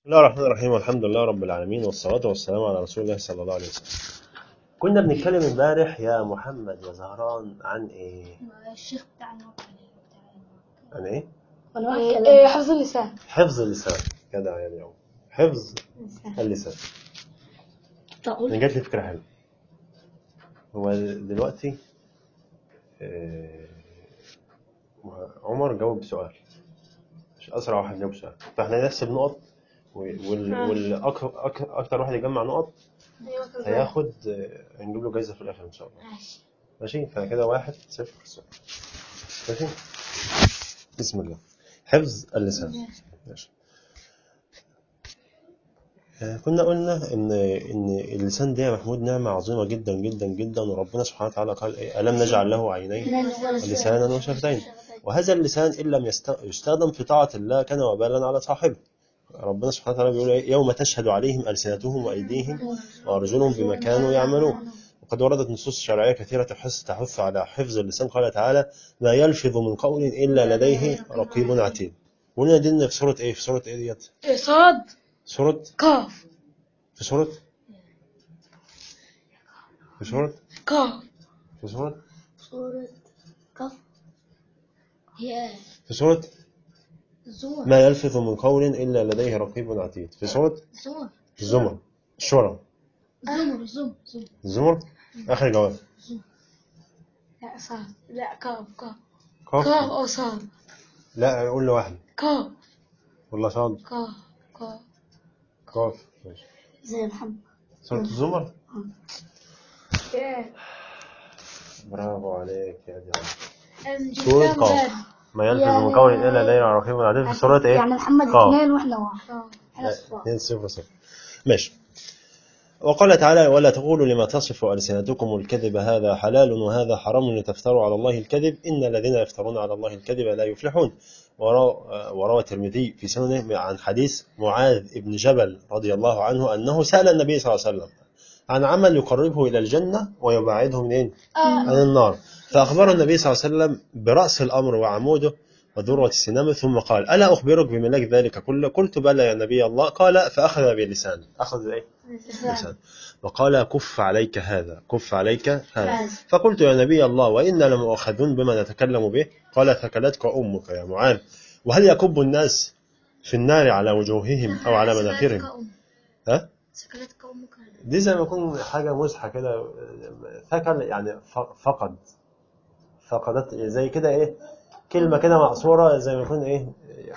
الله الرحمن الرحيم والحمد لله رب العالمين والصلاة والسلام على رسول الله صلى الله عليه وسلم كنا بنتكلم امبارح يا محمد يا زهران عن ايه؟ الشيخ بتاع الموقع عن ايه؟ وانا واحد إيه، كلام حفظ اللسان حفظ اللسان جدع يا اليوم حفظ اللسان انا تقول جات لي فكرة حلوة هو دلوقتي آه، عمر جاوب سؤال مش أسرع واحد جاوب سؤال فاحنا نحسب نقط والأكتر واحد يجمع نقط هياخد آه، هنجيب له جايزة في الآخر إن شاء الله ماشي ماشي فكده واحد صفر صفر ماشي بسم الله حفظ اللسان ماشي آه، كنا قلنا ان ان اللسان ده يا محمود نعمه عظيمه جدا جدا جدا وربنا سبحانه وتعالى قال ايه الم نجعل له عينين ولسانا وشفتين وهذا اللسان ان لم يست- يستخدم في طاعه الله كان وبالا على صاحبه ربنا سبحانه وتعالى بيقول ايه يوم تشهد عليهم السنتهم وايديهم وارجلهم بما كانوا يعملون وقد وردت نصوص شرعيه كثيره تحث تحث على حفظ اللسان قال تعالى ما يلفظ من قول الا لديه رقيب عتيد وقلنا دي إن في سوره ايه في سوره ايه ديت صاد سوره قاف في سوره في سوره قاف في سوره سورة كف هي في سوره زور ما يلفظ من قول الا لديه رقيب عتيد في سوره زور الزمر الشورى زمر زمر زمر الزمر اخر جواب لا صاد لا قاف قاف قاف قاف أو صاد لا قول له واحد قاف ولا صاد قاف قاف قاف ماشي زي محمد سورة الزمر إيه. برافو عليك يا دي أم سورة جبتها قاف مغاد. ما يلفظ من قول الا لديه رقيب عتيد في سورة ايه؟ يعني محمد قاف. اثنين واحنا واحد آه. احنا صفار 2 0 0 ماشي وقال تعالى ولا تقولوا لما تصف ألسنتكم الكذب هذا حلال وهذا حرام لتفتروا على الله الكذب إن الذين يفترون على الله الكذب لا يفلحون ورا- وروى الترمذي في سننه عن حديث معاذ بن جبل رضي الله عنه أنه سأل النبي صلى الله عليه وسلم عن عمل يقربه إلى الجنة ويبعده من إيه؟ عن النار فأخبر النبي صلى الله عليه وسلم برأس الأمر وعموده وذروة السنام ثم قال ألا أخبرك بملاك ذلك كله قلت بلى يا نبي الله قال فأخذ بلسانه أخذ إيه؟ لسان وقال كف عليك هذا كف عليك هذا فقلت يا نبي الله وإنا لمؤاخذون بما نتكلم به قال ثكلتك أمك يا معاذ وهل يكب الناس في النار على وجوههم أو على مناخرهم سكلتك أم- ها؟ سكلتك أمك دي زي ما يكون حاجة مزحة كده ثكل يعني ف- فقد فقدت زي كده ايه كلمة كده مقصورة زي ما يكون ايه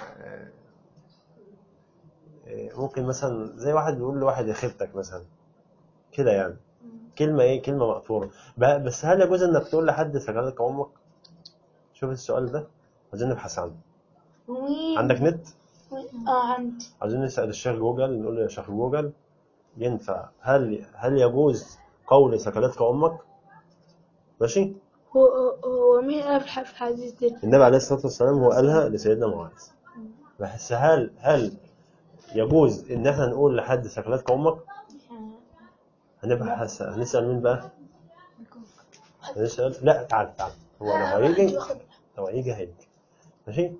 إيه، ممكن مثلا زي واحد بيقول لواحد يخيبتك مثلا كده يعني كلمة ايه كلمة مقصورة ب- بس هل يجوز انك تقول لحد ثكلتك امك شوف السؤال ده عايزين نبحث عنه عندك نت اه عندي عايزين نسأل الشيخ جوجل نقول له يا شيخ جوجل ينفع هل هل يجوز قول ثكلتك امك ماشي هو هو مين قال في الحديث ده؟ النبي عليه الصلاة والسلام هو قالها لسيدنا معاذ بس هل هل يجوز ان احنا نقول لحد ثكلتك امك هنبحث هنسأل مين بقى هنسأل لا تعال تعال هو لو هيجي لو هيجي هيجي ماشي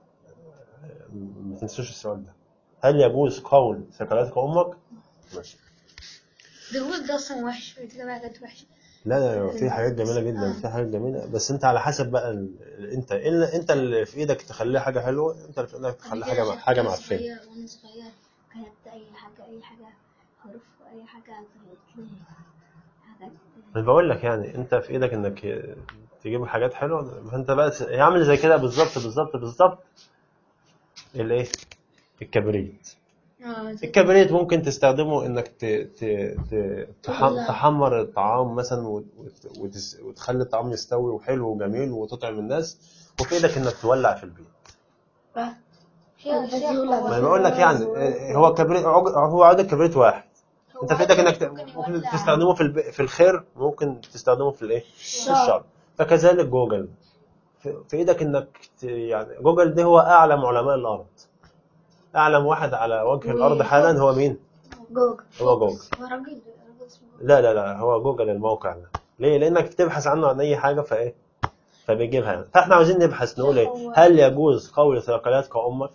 ما تنسوش السؤال ده هل يجوز قول ثكلتك امك ماشي الجوز ده أصلا وحش بتبقى حاجات وحشة لا لا في حاجات جميلة جدا في حاجات جميلة بس انت على حسب بقى ال... ال- انت إلا انت اللي في ايدك تخليها حاجة حلوة انت اللي في ايدك تخليها حاجة مع... حاجة معفنة صغير وأنا صغير كانت أي حاجة أي حاجة حروف أي حاجة طلعت لي حاجات انا بقول لك يعني انت في ايدك انك تجيب حاجات حلوة فانت بقى هي عامل زي كده بالظبط بالظبط بالظبط الايه الكبريت اه زي- الكبريت ممكن تستخدمه انك ت... ت... ت... تح... تحمر الطعام مثلا وت... وت... وتس... وتخلي الطعام يستوي وحلو وجميل وتطعم الناس وفي ايدك انك تولع في البيت شيخ- شيخ يولع هو- ما انا بقول لك يعني اه، هو كبريت عج- هو عود الكبريت واحد انت في ايدك انك ت- ممكن تستخدمه في الب... في الخير ممكن تستخدمه في الايه في الشر فكذلك جوجل في... في ايدك انك ت... يعني جوجل ده هو اعلم علماء الارض اعلم واحد على وجه الارض حالا هو مين جوجل هو جوجل هو راجل راجل اسمه لا لا لا هو جوجل الموقع ده ليه لانك بتبحث عنه عن اي حاجه فايه فبيجيبها يعني. فاحنا عاوزين نبحث نقول ايه هل يجوز قول ثقلاتك امك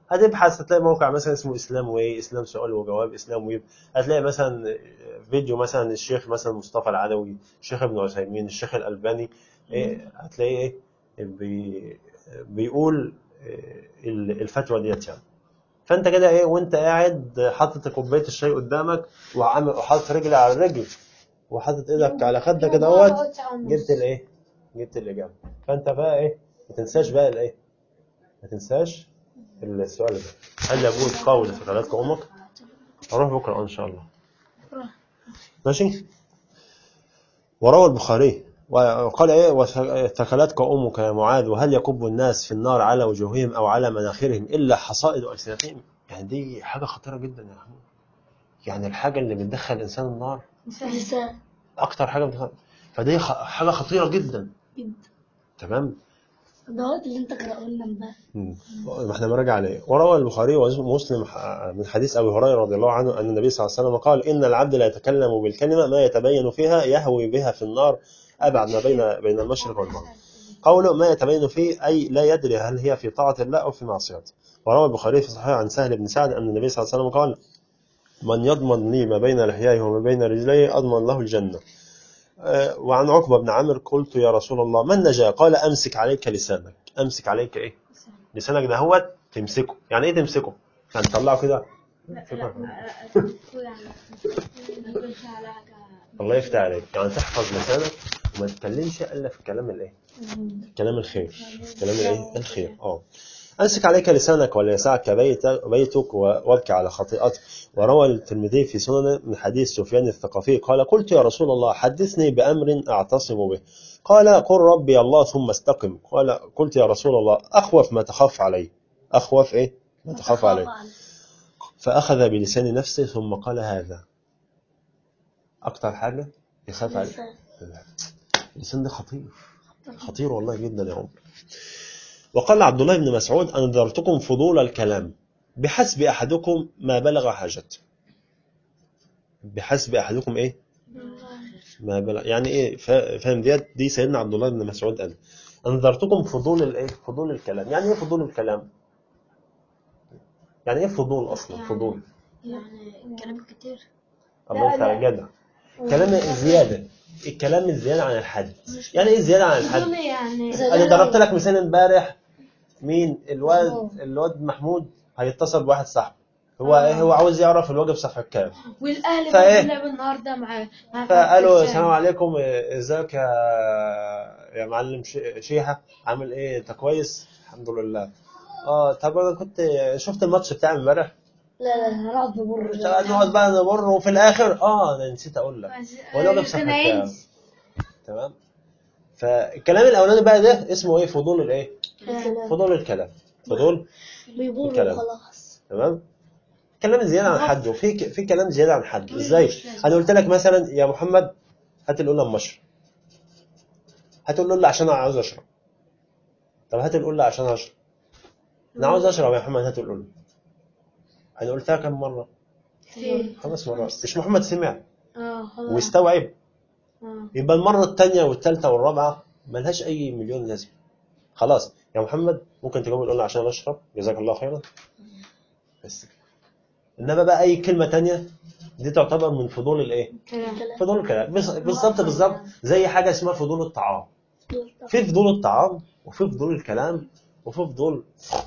هتبحث هتلاقي موقع مثلا اسمه اسلام واي اسلام سؤال وجواب اسلام ويب هتلاقي مثلا فيديو مثلا الشيخ مثلا مصطفى العدوي الشيخ ابن عثيمين الشيخ الالباني إيه هتلاقيه ايه بي بيقول إيه ال- الفتوى ديت يعني فانت كده ايه وانت قاعد حاطط كوبايه الشاي قدامك وعامل وحاطط رجل على الرجل وحاطط ايدك على خدك كده اهوت جبت الايه جبت الاجابه فانت بقى ايه ما تنساش بقى الايه ما تنساش السؤال ده هل يجوز قول ثقلاتك امك اروح بكره ان شاء الله ماشي وروى البخاري وقال ايه وثقلتك امك يا معاذ وهل يكب الناس في النار على وجوههم او على مناخرهم الا حصائد السنتهم يعني دي حاجه خطيره جدا يا محمود يعني الحاجه اللي بتدخل الانسان النار لسان اكتر حاجه بتدخل فدي خ- حاجه خطيره جدا جدا تمام ده اللي انت قرأه لنا امبارح مم. ما احنا براجع عليه وروى البخاري ومسلم ح- من حديث ابي هريره رضي الله عنه ان النبي صلى الله عليه وسلم قال ان العبد لا يتكلم بالكلمه ما يتبين فيها يهوي بها في النار ابعد ما بين بين المشرق والمغرب قوله ما يتبين فيه اي لا يدري هل هي في طاعه الله او في معصيته وروى البخاري في صحيح عن سهل بن سعد ان النبي صلى الله عليه وسلم قال من يضمن لي ما بين لحييه وما بين رجليه اضمن له الجنه آه، وعن عقبه بن عامر قلت يا رسول الله من نجا قال امسك عليك لسانك امسك عليك ايه لسانك ده هو تمسكه يعني ايه تمسكه يعني تطلعه كده الله يفتح عليك يعني تحفظ لسانك وما تتكلمش الا في الكلام الايه كلام الخير كلام الايه الخير اه امسك عليك لسانك ولا يسعك بيت بيتك وابكي على خطيئتك وروى الترمذي في سنن من حديث سفيان الثقفي قال قلت يا رسول الله حدثني بامر اعتصم به قال قل ربي الله ثم استقم قال قلت يا رسول الله اخوف ما تخاف علي اخوف ايه ما تخاف علي فاخذ بلسان نفسه ثم قال هذا اكتر حاجه يخاف عليه لسان. اللسان ده خطير خطير والله جدا يا عمر وقال عبد الله بن مسعود أنذرتكم فضول الكلام بحسب أحدكم ما بلغ حاجته بحسب أحدكم إيه ما بلغ يعني إيه فا- فاهم ديت دي سيدنا عبد الله بن مسعود قال أنذرتكم فضول الإيه فضول الكلام يعني إيه فضول الكلام يعني إيه فضول أصلا فضول يعني كلام كتير الله يفتح عليك جدع كلام زيادة الكلام الزيادة عن الحد يعني إيه زيادة عن الحد يعني انا ضربت لك مثال امبارح مين الواد الواد محمود هيتصل بواحد صاحبه هو ايه هو عاوز يعرف الواجب صفحه كام والاهلي فإيه؟ برضه لعب النهارده مع مع فقالوا فرنسا. السلام عليكم إيه، ازيك يا يا معلم ش- شيحه عامل ايه انت كويس الحمد لله اه طب انا كنت شفت الماتش بتاع امبارح لا لا هنقعد نمر نقعد بقى نمر وفي الاخر اه انا نسيت اقول لك هو الواجب صفحه كان كام هينزل. تمام فالكلام الاولاني بقى ده اسمه ايه فضول الايه الكلام فضول الكلام فضول بيبور الكلام. وخلاص تمام كلام زياده عن حد وفي ك- في كلام زياده عن حد ازاي انا قلت لك مثلا يا محمد هات القله اما اشرب هات القله عشان انا عاوز اشرب طب هات القله عشان اشرب انا عاوز اشرب يا محمد هات القله انا قلتها كم مره كتير. خمس مرات مش محمد سمع اه خلاص واستوعب آه. يبقى المره الثانيه والثالثه والرابعه ملهاش اي مليون لازمه خلاص يا محمد ممكن تجاوب القله عشان اشرب جزاك الله خيرا بس كده. انما بقى اي كلمه تانية دي تعتبر من فضول الايه كلام فضول الكلام بس- بالظبط بالظبط زي حاجه اسمها فضول الطعام في فضول الطعام وفي فضول الكلام وفي فضول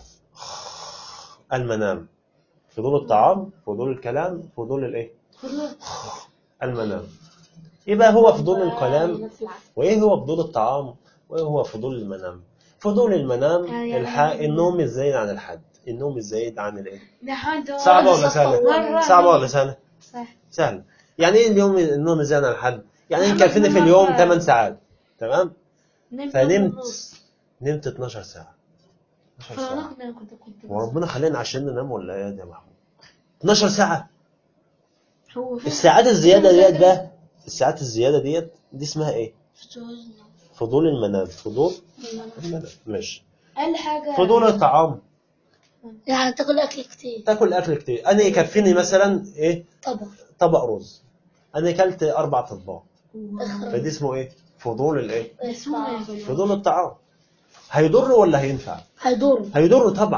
المنام فضول الطعام فضول الكلام فضول الايه المنام يبقى هو فضول الكلام وايه هو فضول الطعام وايه هو فضول المنام فضول المنام الح... النوم الزايد عن الحد النوم الزايد عن الايه ده حد صعبه ولا سهله مرة صعبه ولا سهله صح سهل يعني ايه اليوم النوم الزيادة عن الحد يعني محمد يكفيني في مرة- اليوم 8 ساعات تمام نمت فنمت ونص. نمت 12 ساعة 12 ساعة خلقنا كنت كنت وربنا خلينا عشان ننام ولا ايه يا محمود 12 ساعة هو الساعات الزيادة ديت بقى الساعات الزيادة ديت دي اسمها ايه فضول المنام فضول المنام ماشي اقل حاجه فضول الطعام يعني تاكل اكل كتير تاكل اكل كتير انا يكفيني مثلا ايه طبعا طبق رز انا اكلت اربع اطباق اخرج فدي اسمه ايه فضول الايه اسمع فضول الطعام هيضر ولا هينفع هيدور هيضر طبعا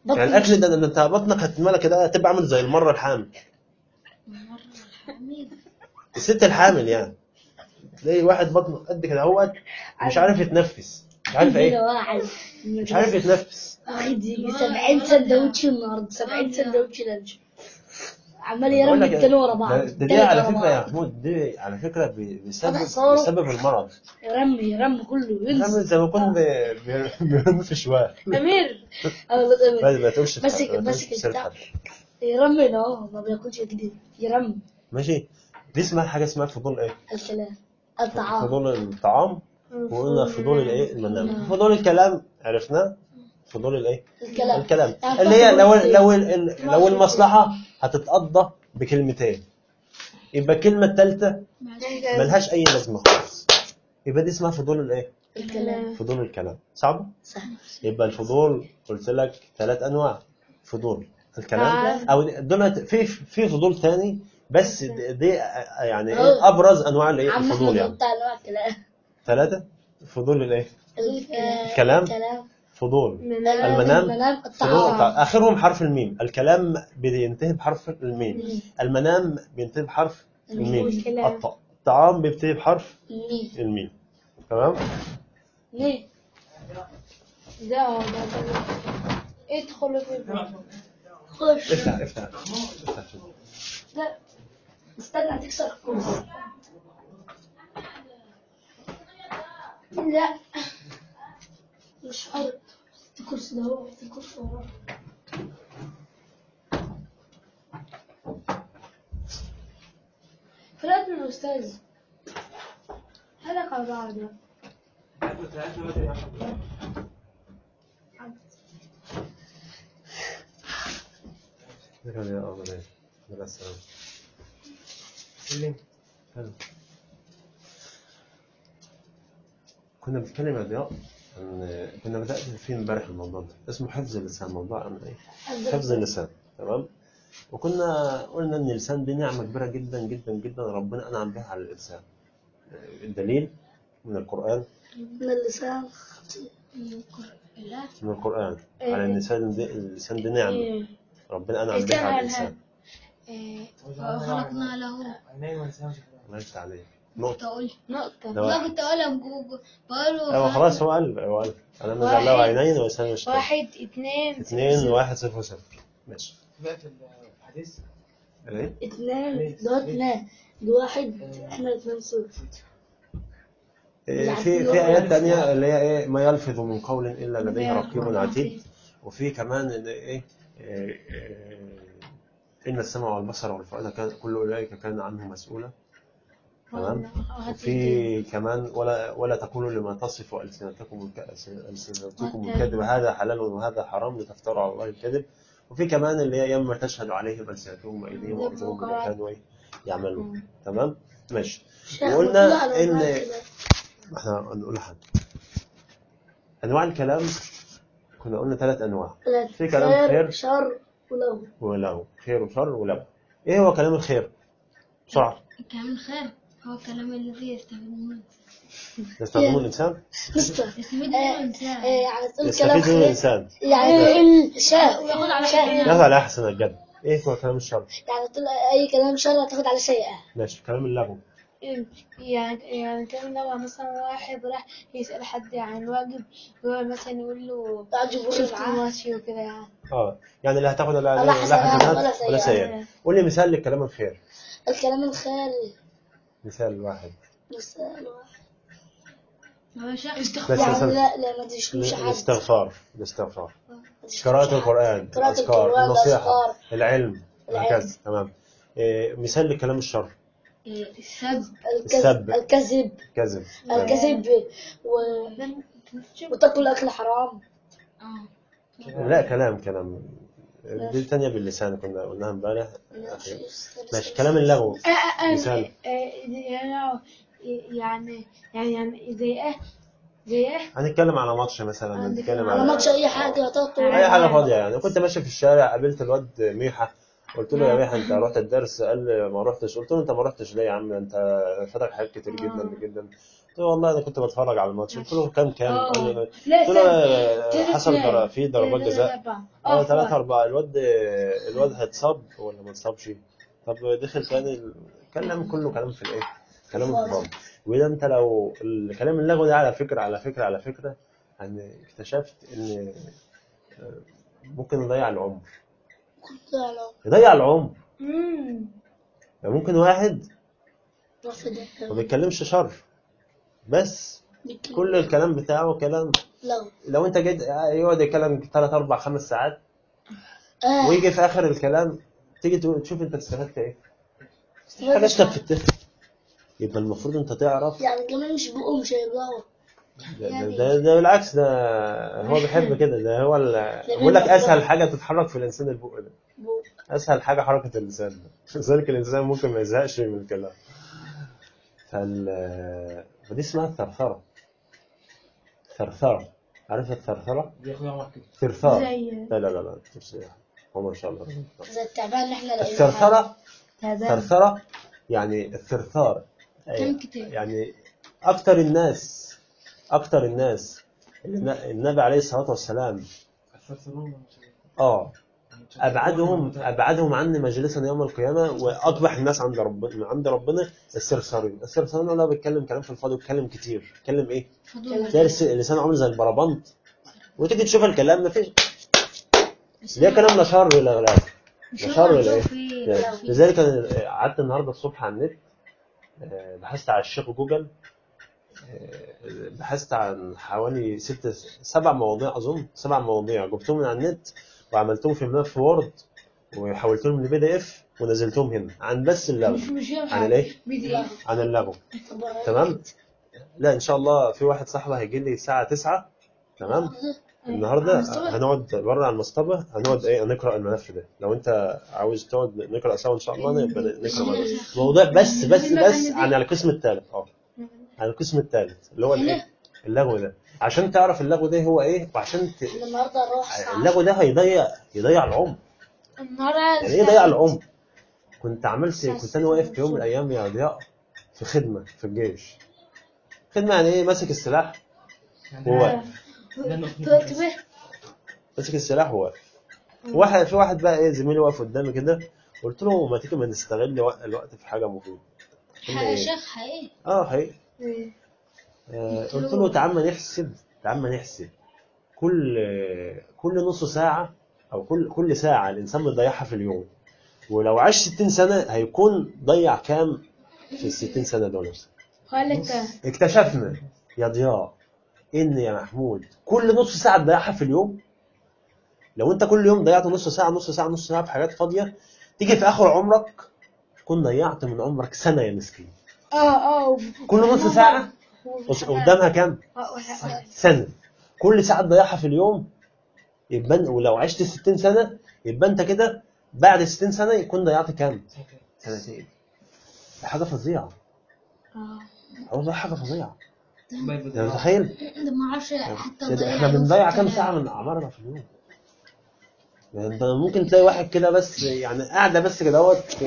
يعني الاكل ده ده انت بطنك هتملى كده هتبقى عامل زي المره الحامل مرة الحميد الست الحامل يعني تلاقي واحد بطنه قد كده هو مش عارف يتنفس مش عارف ايه واحد مش عارف يتنفس واخد يجي 70 سندوتش النهارده 70 سندوتش لانش عمال بقول يرمي لك التاني ورا بعض ده- ده دي التالت على ورا فكره بعض. يا محمود دي على فكره بي- بيسبب هذا صار- بيسبب المرض يرمي يرمي كله عامل ينزل زي ما يكون بي- بي- بيرمي في شوال امير أنا بس- ما ما تقولش في ماسك- حد- ما تقولش ماسك في سيرة البتاع. حد. يرمي لا ما بياكلش جديد يرمي ماشي دي اسمها حاجه اسمها فضول ايه الكلام الطعام فضول الطعام وقلنا فضول الايه المنام فضول الكلام عرفناه فضول الايه الكلام الكلام يعني اللي هي فضول لو الطيب. لو ال- لو المصلحه هتتقضى بكلمتين يبقى الكلمه الثالثه ملهاش اي لازمه خالص يبقى دي اسمها فضول الايه الكلام فضول الكلام صعب صح يبقى الفضول قلت لك ثلاث انواع فضول الكلام او دول في في فضول ثاني بس دي دي يعني ايه ابرز انواع الايه عم الفضول احمد يعني بتاع انواع الكلام ثلاثه فضول الايه الكلام الكلام الكلام فضول المنام المنام المنام فضول الطعام اخرهم حرف الميم الكلام بينتهي بحرف الميم المنام بينتهي بحرف الميم الكلام. الط- الطعام بينتهي بحرف مين الميم تمام ليه ده هو ده ده. ادخلوا في البيت. خش افتح افتح افتح لا استنى هتكسر الكرسي لا مش شرط الكرسي ده هو الكرسي هو فرقت من الأستاذ هلك على بعض شكرا يا أبو زيد مع السلامة حلو. كنا بنتكلم يا ضياء عن كنا بدأت فيه امبارح الموضوع ده اسمه حفظ اللسان موضوع عن ايه؟ حفظ اللسان تمام؟ وكنا قلنا ان اللسان دي نعمة كبيرة جدا جدا جدا ربنا أنعم بها على الإنسان الدليل من القرآن من اللسان لا من القرآن على ان اللسان دي اللسان دي نعمة ربنا أنعم بها على الإنسان إيه، وخلقنا له الله يفتح عليك نقطة تقول نقطة ده ما واحد كنت اقولها بجوجل بقوله ايوه خلاص هو قال هو قال انا نجعل له واحد. عينين ولسان مش واحد اتنين اثنين واحد صفر صفر ماشي بقى في الحديث ايه اثنين ده اثنين ده واحد احنا اثنين صفر إيه، في في ايات تانية اللي هي ايه ما يلفظ من قول الا لديه رقيب عتيد وفي كمان إن ايه إيه، إيه، ان السمع والبصر والفؤاد كان كل اولئك كان عنه مسؤولا تمام وفي كمان ولا ولا تقولوا لما تصف السنتكم الك- السنتكم الكذب هذا حلال وهذا حرام لتفتروا على الله الكذب وفي كمان اللي هي يوم تشهد عليهم السنتهم وايديهم وارجلهم بما كانوا إيه يعملون تمام ماشي وقلنا ان احنا نقول حاجه انواع الكلام كنا قلنا ثلاث انواع في كلام خير. شر ولو ولو خير وشر ولو ايه هو كلام الخير بسرعه كلام الخير هو الكلام الذي يستفيد منه يستخدمه الانسان مستر يستفيد منه الإنسان يعني تقول كلام يستفيد منه خير الانسان يعني تقول شر وياخد على شر. حاجة. ياخذ على احسن الجد ايه هو كلام الشر يعني تقول اي كلام شر هتاخد على سيئة ماشي كلام اللغو يعني يعني كان لو مثلا واحد راح يسأل حد عن واجب هو مثلا يقول له تعجب شفت معاه. الماتش وكده يعني اه يعني لا هتاخد لا ولا لا حسنات ولا حسنات ولا سيئات. سيئات قول لي مثال للكلام الخير الكلام الخير مثال واحد مثال واحد هو شخص بس يعني مثلا لا لا ما تشتمش حد الاستغفار الاستغفار ما تشتمش قراءة حد. القرآن قراءة الأذكار القرآن، النصيحة الأذكار. العلم العلم. وهكذا تمام إيه مثال لكلام الشر إيه، السب الكذب السب. الكذب كذب الكذب و... وتاكل اكل حرام اه لا كلام كلام دي تانية باللسان كنا قلناها امبارح ماشي كلام اللغو مثال يعني يعني يعني زي ايه زي ايه هنتكلم على ماتش مثلا هنتكلم على على ماتش اي حاجه هتاكل اي حاجه فاضيه يعني كنت ماشي في الشارع قابلت الواد ميحة قلت له يا ميح انت رحت الدرس قال لي ما رحتش قلت له انت ما رحتش ليه يا عم انت فاتك حاجات كتير جدا آه. جدا قلت له والله انا كنت بتفرج على الماتش قلت له كام كام آه. قال لي لا قلت له استنى. آه، حصل در- في ضربات جزاء اه ثلاثة أربعة الواد الواد هيتصاب ولا ما اتصابش طب دخل تاني الكلام كله كلام في الايه؟ كلام في الفاضي وده انت لو الكلام اللغوي ده على فكرة على فكرة على فكرة يعني اكتشفت ان آه، ممكن يضيع العمر كنت على يضيع العمر امم يعني ممكن واحد رفض ما بيتكلمش شر بس كل الكلام بتاعه كلام لو لو انت جيت يقعد يتكلم ثلاث اربع خمس ساعات آه ويجي في اخر الكلام تيجي تقول- تشوف انت استفدت ايه حاجه استفدتها يبقى المفروض انت تعرف يعني كمان مش بقوا مش هيرجعوا ده, ده, ده, ده بالعكس ده هو بيحب كده ده هو ال- بقول لك اسهل حاجه تتحرك في الانسان البق ده بقوا اسهل حاجه حركه اللسان لذلك الانسان ممكن ما يزهقش من الكلام فال فدي اسمها الثرثره ثرثره عارف الثرثره دي اخويا عمر كده ثرثار زي لا لا لا لا تفسير هم ان شاء الله زي التعبان اللي احنا لقيناه الثرثره تعبان ثرثره يعني الثرثار كم كتاب يعني اكتر الناس اكتر الناس اللي الن- النبي عليه الصلاه والسلام اه ابعدهم ابعدهم عني مجلسا يوم القيامه واقبح الناس عند ربنا عند ربنا السرسارين السرسارين اللي هو بيتكلم كلام في الفاضي وبيتكلم كتير بيتكلم ايه تلاقي لس- لسانه عامل زي البربنط وتيجي تشوف الكلام مفيش ده كلام لا شر ولا غلاف لا شر ولا ايه لذلك انا قعدت النهارده الصبح على النت آه، بحثت على الشيخ جوجل آه، بحثت عن حوالي ست سبع مواضيع اظن سبع مواضيع جبتهم من على النت وعملتهم في ملف وورد وحولتهم لبي دي اف ونزلتهم هنا عن بس اللغو مش مش فاهم عن حاجة الايه؟ فيديو عن اللغو تمام لا ان شاء الله في واحد صاحبي هيجي لي الساعه 9 تمام النهارده هنقعد بره على المصطبه هنقعد ايه نقرا الملف ده لو انت عاوز تقعد نقرا سوا ان شاء الله نبقى نقرا مع بعض. موضوع بس بس بس عن القسم الثالث اه عن القسم الثالث اللي هو الايه اللغو ده عشان تعرف اللغو ده هو ايه وعشان ت... احنا النهارده نروح الساعة اللغو ده هيضيع يضيع العمر النهارده يعني ايه يضيع العمر كنت عملت كنت انا واقف في يوم من الايام يا ضياء في خدمه في الجيش خدمه يعني ايه ماسك السلاح هو قلت به ماسك السلاح وواقف واحد في واحد بقى ايه زميلي واقف قدامي كده قلت له ما تيجي ما نستغل وق- الوقت في حاجه مفيده قال لي يا إيه؟ شيخ حقيقي اه حقيقي آه، قلت له تعال ما نحسب تعال ما نحسب كل كل نص ساعة أو كل كل ساعة الإنسان بيضيعها في اليوم ولو عاش 60 سنة هيكون ضيع كام في ال 60 سنة دول قال انت اكتشفنا يا ضياء إن يا محمود كل نص ساعة تضيعها في اليوم لو أنت كل يوم ضيعت نص ساعة نص ساعة نص ساعة في حاجات فاضية تيجي في آخر عمرك تكون ضيعت من عمرك سنة يا مسكين اه اه كل نص ساعة قدامها كام؟ سنة كل ساعة تضيعها في اليوم يبقى أنت- ولو عشت 60 سنة يبقى انت كده بعد 60 سنة يكون ضيعت كام؟ سنتين ده حاجة فظيعة والله حاجة فظيعة يعني متخيل؟ ده ما اعرفش حتى ده ضيع احنا له بنضيع في كام الكلام. ساعة من أعمارنا في اليوم يعني انت ممكن تلاقي واحد كده بس يعني قاعدة بس كده اهوت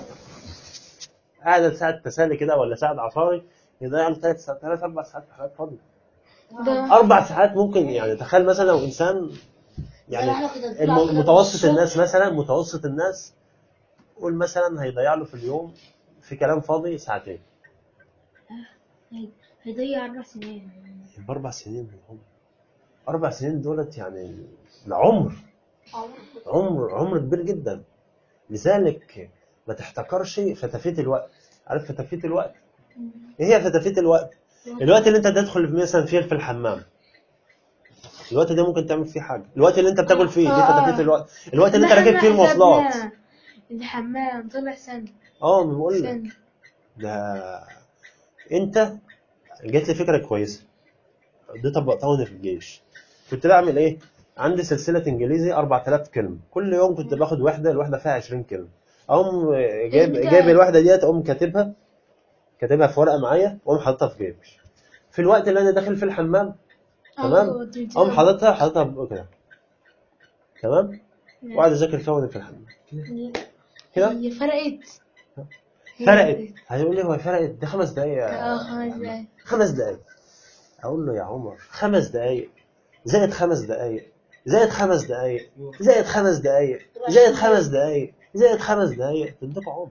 قاعدة ساعة تسالي كده ولا ساعة عصاري يضيع له ثلاث ساعات ثلاث أربع ساعات في حاجات فاضية ده أربع ساعات ممكن يعني تخيل مثلا لو إنسان يعني احنا كنا بنطلع الم- كده متوسط الصبح. الناس مثلا متوسط الناس قول مثلا هيضيع له في اليوم في كلام فاضي ساعتين هي- هيضيع أربع سنين يبقى أربع سنين من العمر أربع سنين دولت يعني العمر عمر عمر كبير جدا لذلك ما تحتكرش فتافيت الوقت عارف فتافيت الوقت ايه هي فتافيت الوقت الوقت اللي انت تدخل مثلا فيه في الحمام الوقت ده ممكن تعمل فيه حاجه الوقت اللي انت بتاكل فيه دي آه. فتافيت الوقت الوقت اللي انت راكب فيه المواصلات الحمام طلع سنة اه ما بقول لك سنة ده انت جات لي فكره كويسه دي طبقتها وانا في الجيش كنت بعمل ايه عندي سلسله انجليزي 4000 كلمه كل يوم كنت باخد وحده الوحده فيها 20 كلمه اقوم جايب بتاعي. جايب الوحده ديت اقوم كاتبها كاتبها في ورقه معايا واقوم حاططها في جيبي في الوقت اللي انا داخل في الحمام تمام اقوم حاططها حاططها بقى كده تمام وقعد اذاكر فيها وانا في الحمام كده هي فرقت فرقت هيقول لي هو فرقت دي خمس دقايق اه يا خمس دقايق خمس دقايق اقول له يا عمر خمس دقايق زائد خمس دقايق زائد خمس دقايق زائد خمس دقايق زائد خمس دقايق زائد خمس دقايق تديك عمر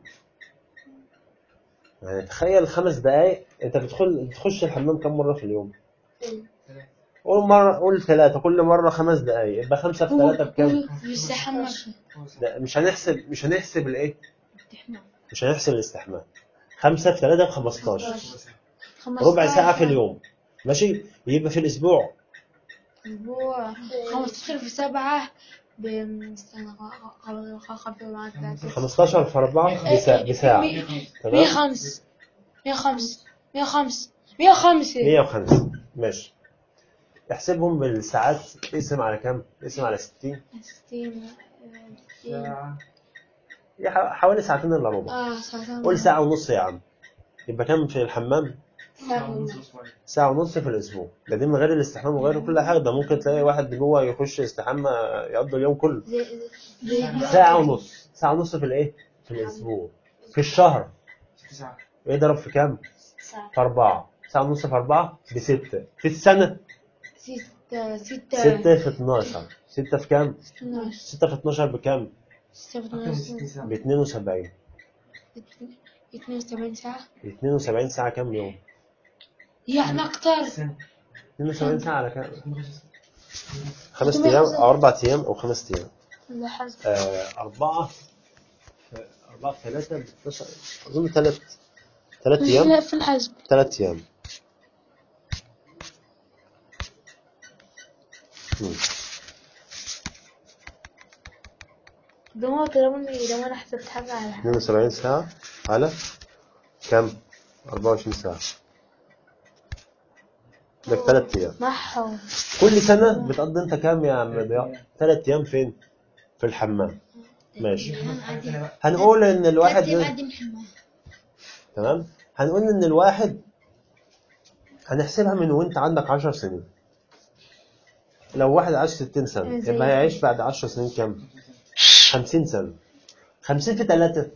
يعني تخيل خمس دقايق انت بتدخل بتخش الحمام كم مره في اليوم؟ قول مرة قول ثلاثة كل مرة خمس دقايق يبقى خمسة في ثلاثة بكام؟ بيستحمى لا مش هنحسب مش هنحسب الايه؟ مش هنحسب الاستحمام خمسة في ثلاثة ب 15 ربع ساعة في اليوم ماشي يبقى في الأسبوع أسبوع 15 في سبعة ب استنى خبر معاك 15 في 4 بساعة بساعة تمام 105 105 105 105 105 ماشي احسبهم بالساعات اقسم على كام؟ اقسم على 60 60 هي ح- حوالي ساعتين الا ربع اه ساعتين قول ساعة ونص يا عم يبقى كام في الحمام؟ ساعة ونص في الأسبوع ده دي من غير الاستحمام وغير كل حاجة ده ممكن تلاقي واحد جوه يخش يستحمى يقضي اليوم كله زي زي ساعة ونص ساعة ونص في الإيه؟ في الأسبوع في الشهر يضرب في كام؟ ساعة في أربعة ساعة ونص في أربعة بستة في السنة ستة ستة ستة في 12 ستة في كام؟ 12 ستة في 12 بكام؟ ستة في 12 ب 72 72 ساعة 72 ساعة كام يوم؟ يعني أكتر 72 ساعة على كام؟ خمس أيام أو أربع أيام أو خمس أيام على حسب آه، أربعة أربعة في ثلاثة ب 12 أظن ثلاث ثلاث أيام لا في الحسب ثلاث أيام مم. ده ما طالما لو أنا حسبت حاجة على حسب 72 ساعة على كم؟ 24 ساعة ده ثلاث أيام محو كل سنة بتقضي أنت كام يا عم ضياء؟ ثلاث أيام فين؟ في الحمام ماشي هنقول إن الواحد قدم حمام تمام هنقول ان الواحد هنحسبها من وانت عندك 10 سنين لو واحد عاش 60 سنة زي يبقى هيعيش بعد 10 سنين كام 50 سنة 50 في 3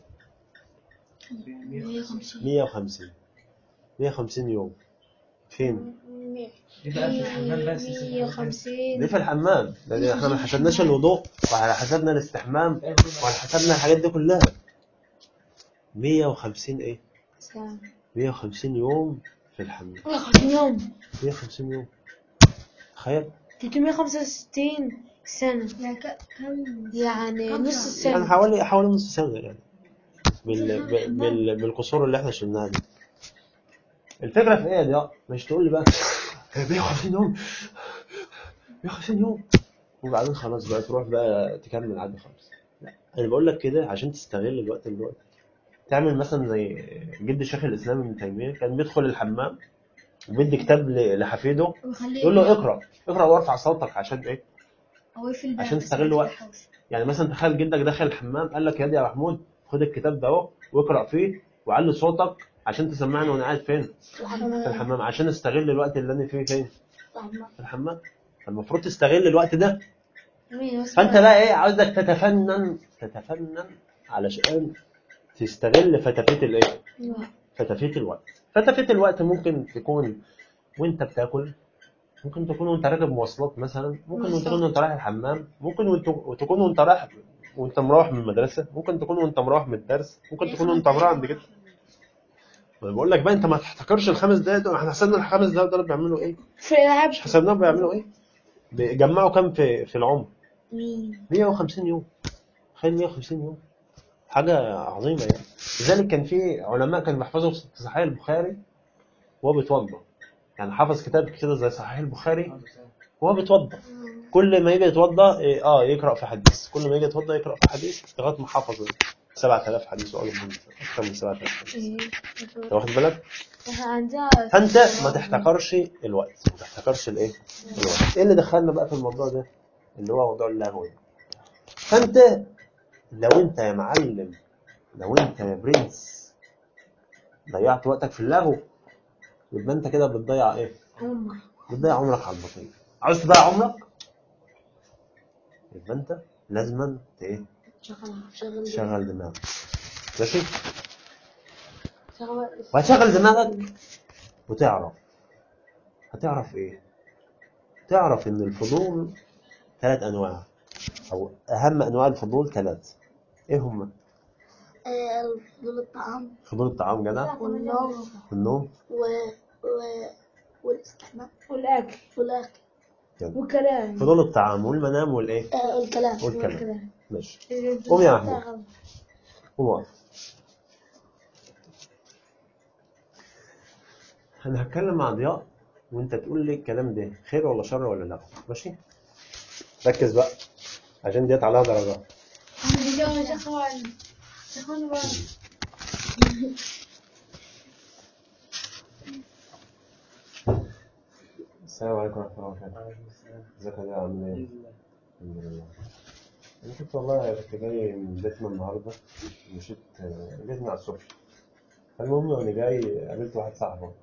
150 150 150 يوم فين يبقى في الحمام بس مية وخمسين دي في الحمام لان احنا ما حسبناش الوضوء وعلى حسبنا الاستحمام وعلى حسبنا الحاجات دي كلها 150 ايه ساعة 150 يوم في الحمام 150 يوم 150 يوم تخيل 365 سنة يعني ك- كم يعني كم نص ساعة؟ يعني السنة حوالي حوالي نص سنة يعني بال... بال... بال... بالقصور اللي احنا شلناها دي الفكرة في ايه يا ضياء؟ مش تقول لي بقى 150 يوم 150 يوم وبعدين خلاص بقى تروح بقى تكمل عادي خالص لا انا بقول لك كده عشان تستغل الوقت دلوقتي تعمل مثلا زي جد شيخ الاسلام ابن تيميه كان بيدخل الحمام وبيدي كتاب ل- لحفيده وخليه يقول له اقرا اقرا وارفع صوتك عشان ايه أو يقفل الباب عشان بس تستغل ما وقت. تفتحوش. يعني مثلا تخيل جدك دخل الحمام قال لك يا دي يا محمود خد الكتاب ده اهو واقرا فيه وعلي صوتك عشان تسمعني وانا قاعد فين في الحمام عشان استغل الوقت اللي انا فيه فين في الحمام المفروض تستغل الوقت ده مين بس فانت بقى ايه عاوزك تتفنن تتفنن علشان تستغل فتافيت الايه فتافيت الوقت فتافيت الوقت ممكن تكون وانت بتاكل ممكن تكون وانت راكب مواصلات مثلا ممكن وانت تكون وانت رايح الحمام ممكن وانت وتكون وانت رايح وانت مروح من المدرسه ممكن تكون وانت مروح من الدرس ممكن تكون وانت مروح عند كده ما بقول لك بقى انت ما تحتكرش الخمس دقايق دول احنا حسبنا الخمس دقايق دول بيعملوا ايه في الألعاب مش حسبناهم بيعملوا ايه بيجمعوا كام في في العمر مين 150 يوم تخيل 150 يوم حاجة عظيمة يعني لذلك كان في علماء كانوا بيحفظوا في صحيح البخاري وهو بيتوضا يعني حفظ كتاب كده زي صحيح البخاري وهو بيتوضا كل ما يجي يتوضا إيه، اه يقرا في حديث كل ما يجي يتوضا يقرا في حديث لغايه ما حفظ 7000 حديث واكثر من اكثر من 7000 حديث إيه. انت واخد بالك احنا عندنا فانت ما تحتكرش الوقت ما تحتكرش الايه الوقت ايه اللي دخلنا بقى في الموضوع ده اللي هو موضوع اللهو ده فانت لو انت يا معلم لو انت يا برنس ضيعت وقتك في اللهو يبقى انت كده بتضيع ايه بتضيع عمرك على البطيء عاوز تضيع عمرك يبقى انت لازما ت- ايه شغل شغل تشغل دماغك ماشي شغل وهتشغل دماغك وتعرف هتعرف ايه تعرف ان الفضول ثلاث انواع او اهم انواع الفضول ثلاث ايه هم آه، فضول الطعام فضول الطعام جدع والنوم النوم و... و... والاستحمام والأكل والأكل وكلام فضول الطعام والمنام والايه آه، والكلام والكلام ماشي قوم يا محمود قوم واقف انا هتكلم مع ضياء وانت تقول لي الكلام ده خير ولا شر ولا لا ماشي ركز بقى عشان ديت عليها درجات السلام عليكم ورحمه الله وبركاته ازيك يا ضياء عامل ايه الحمد لله انا كنت والله كنت جاي من بيتنا النهارده مشيت جيت مع الصبح المهم وانا جاي قابلت واحد صاحبك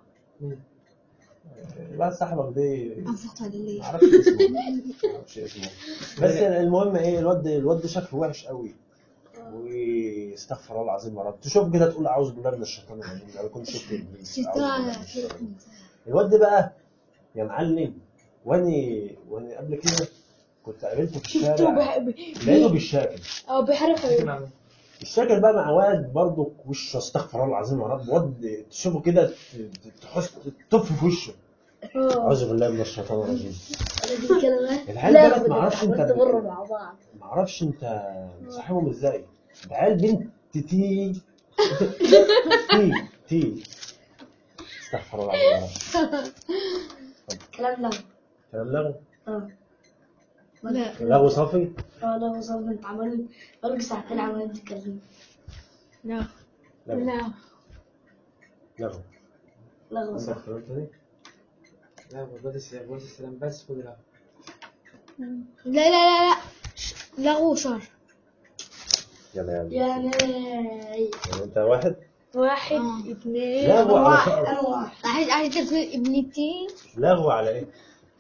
واحد صاحبك دي أنفقت على الليل معرفش اسمه معرفش اسمه بس المهم ايه الواد الواد ده شكله وحش قوي واستغفر الله العظيم يا رب تشوف كده تقول اعوذ بالله من الشيطان الرجيم انا كنت شفت ابليس أعوذ بالله من الشيطان الرجيم. الواد ده بقى يا معلم واني واني قبل كده كنت قابلته في شفته الشارع بح- لقيته بالشاكل أو بيحرق الشاكل بقى مع واد برضه وشه استغفر الله العظيم يا رب واد تشوفه كده ت- ت- تحس تطف في وشه اعوذ بالله من الشيطان الرجيم هذه الكلمة العيال لا دولت معرفش انت عملت مرة مع بعض معرفش انت صاحبهم ازاي ده عيال بنت تي تي تي استغفر الله العظيم يا رب كلام لا كلام لغو اه لا لغو صافي اه لا وصل بنت عمال بقالك ساعتين عمال تتكلم لا لغو لا لغو لا عندك وصل كلام تاني لا والله السلام والله السلام بس خد لا لا لا لا لا لغو شر يلا يلا يعني يعني انت واحد واحد آه. اثنين لغو على واحد شر انا واحد عايز عايز تقول ابنتين لغو على ايه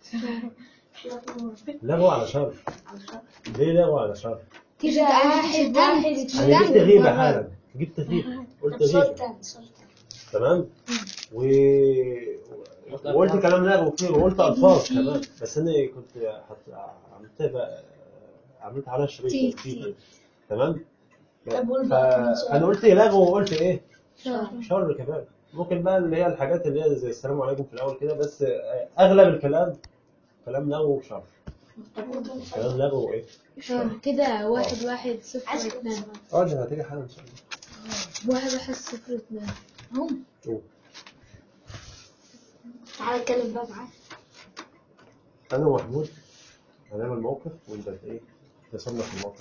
لغو على شر ليه لغو على شر تيجي واحد واحد انا جبت غيبه حالا جبت غيبه قلت سؤال غيبه تاني سؤال تاني تمام و... وقلت كلام لغو كتير وقلت الفاظ كمان بس انا كنت حط... عملت بقى عملت عليها شريط تي- كتير. تمام طب قول ف... بقى كمان سؤال. انا قلت لغو وقلت ايه شر شر كمان ممكن بقى اللي هي الحاجات اللي هي زي السلام عليكم في الاول كده بس اغلب الكلام كلام لغو وشر طب قول كمان سؤال. كلام لغو وايه آه، كده واحد واحد صفر عايز اثنين سؤال. اه دي هتيجي حالا ان شاء الله واحد واحد صفر اثنين هم قول. تعالى اتكلم بقى معاك انا ومحمود هنعمل موقف وانت ايه تصنف الموقف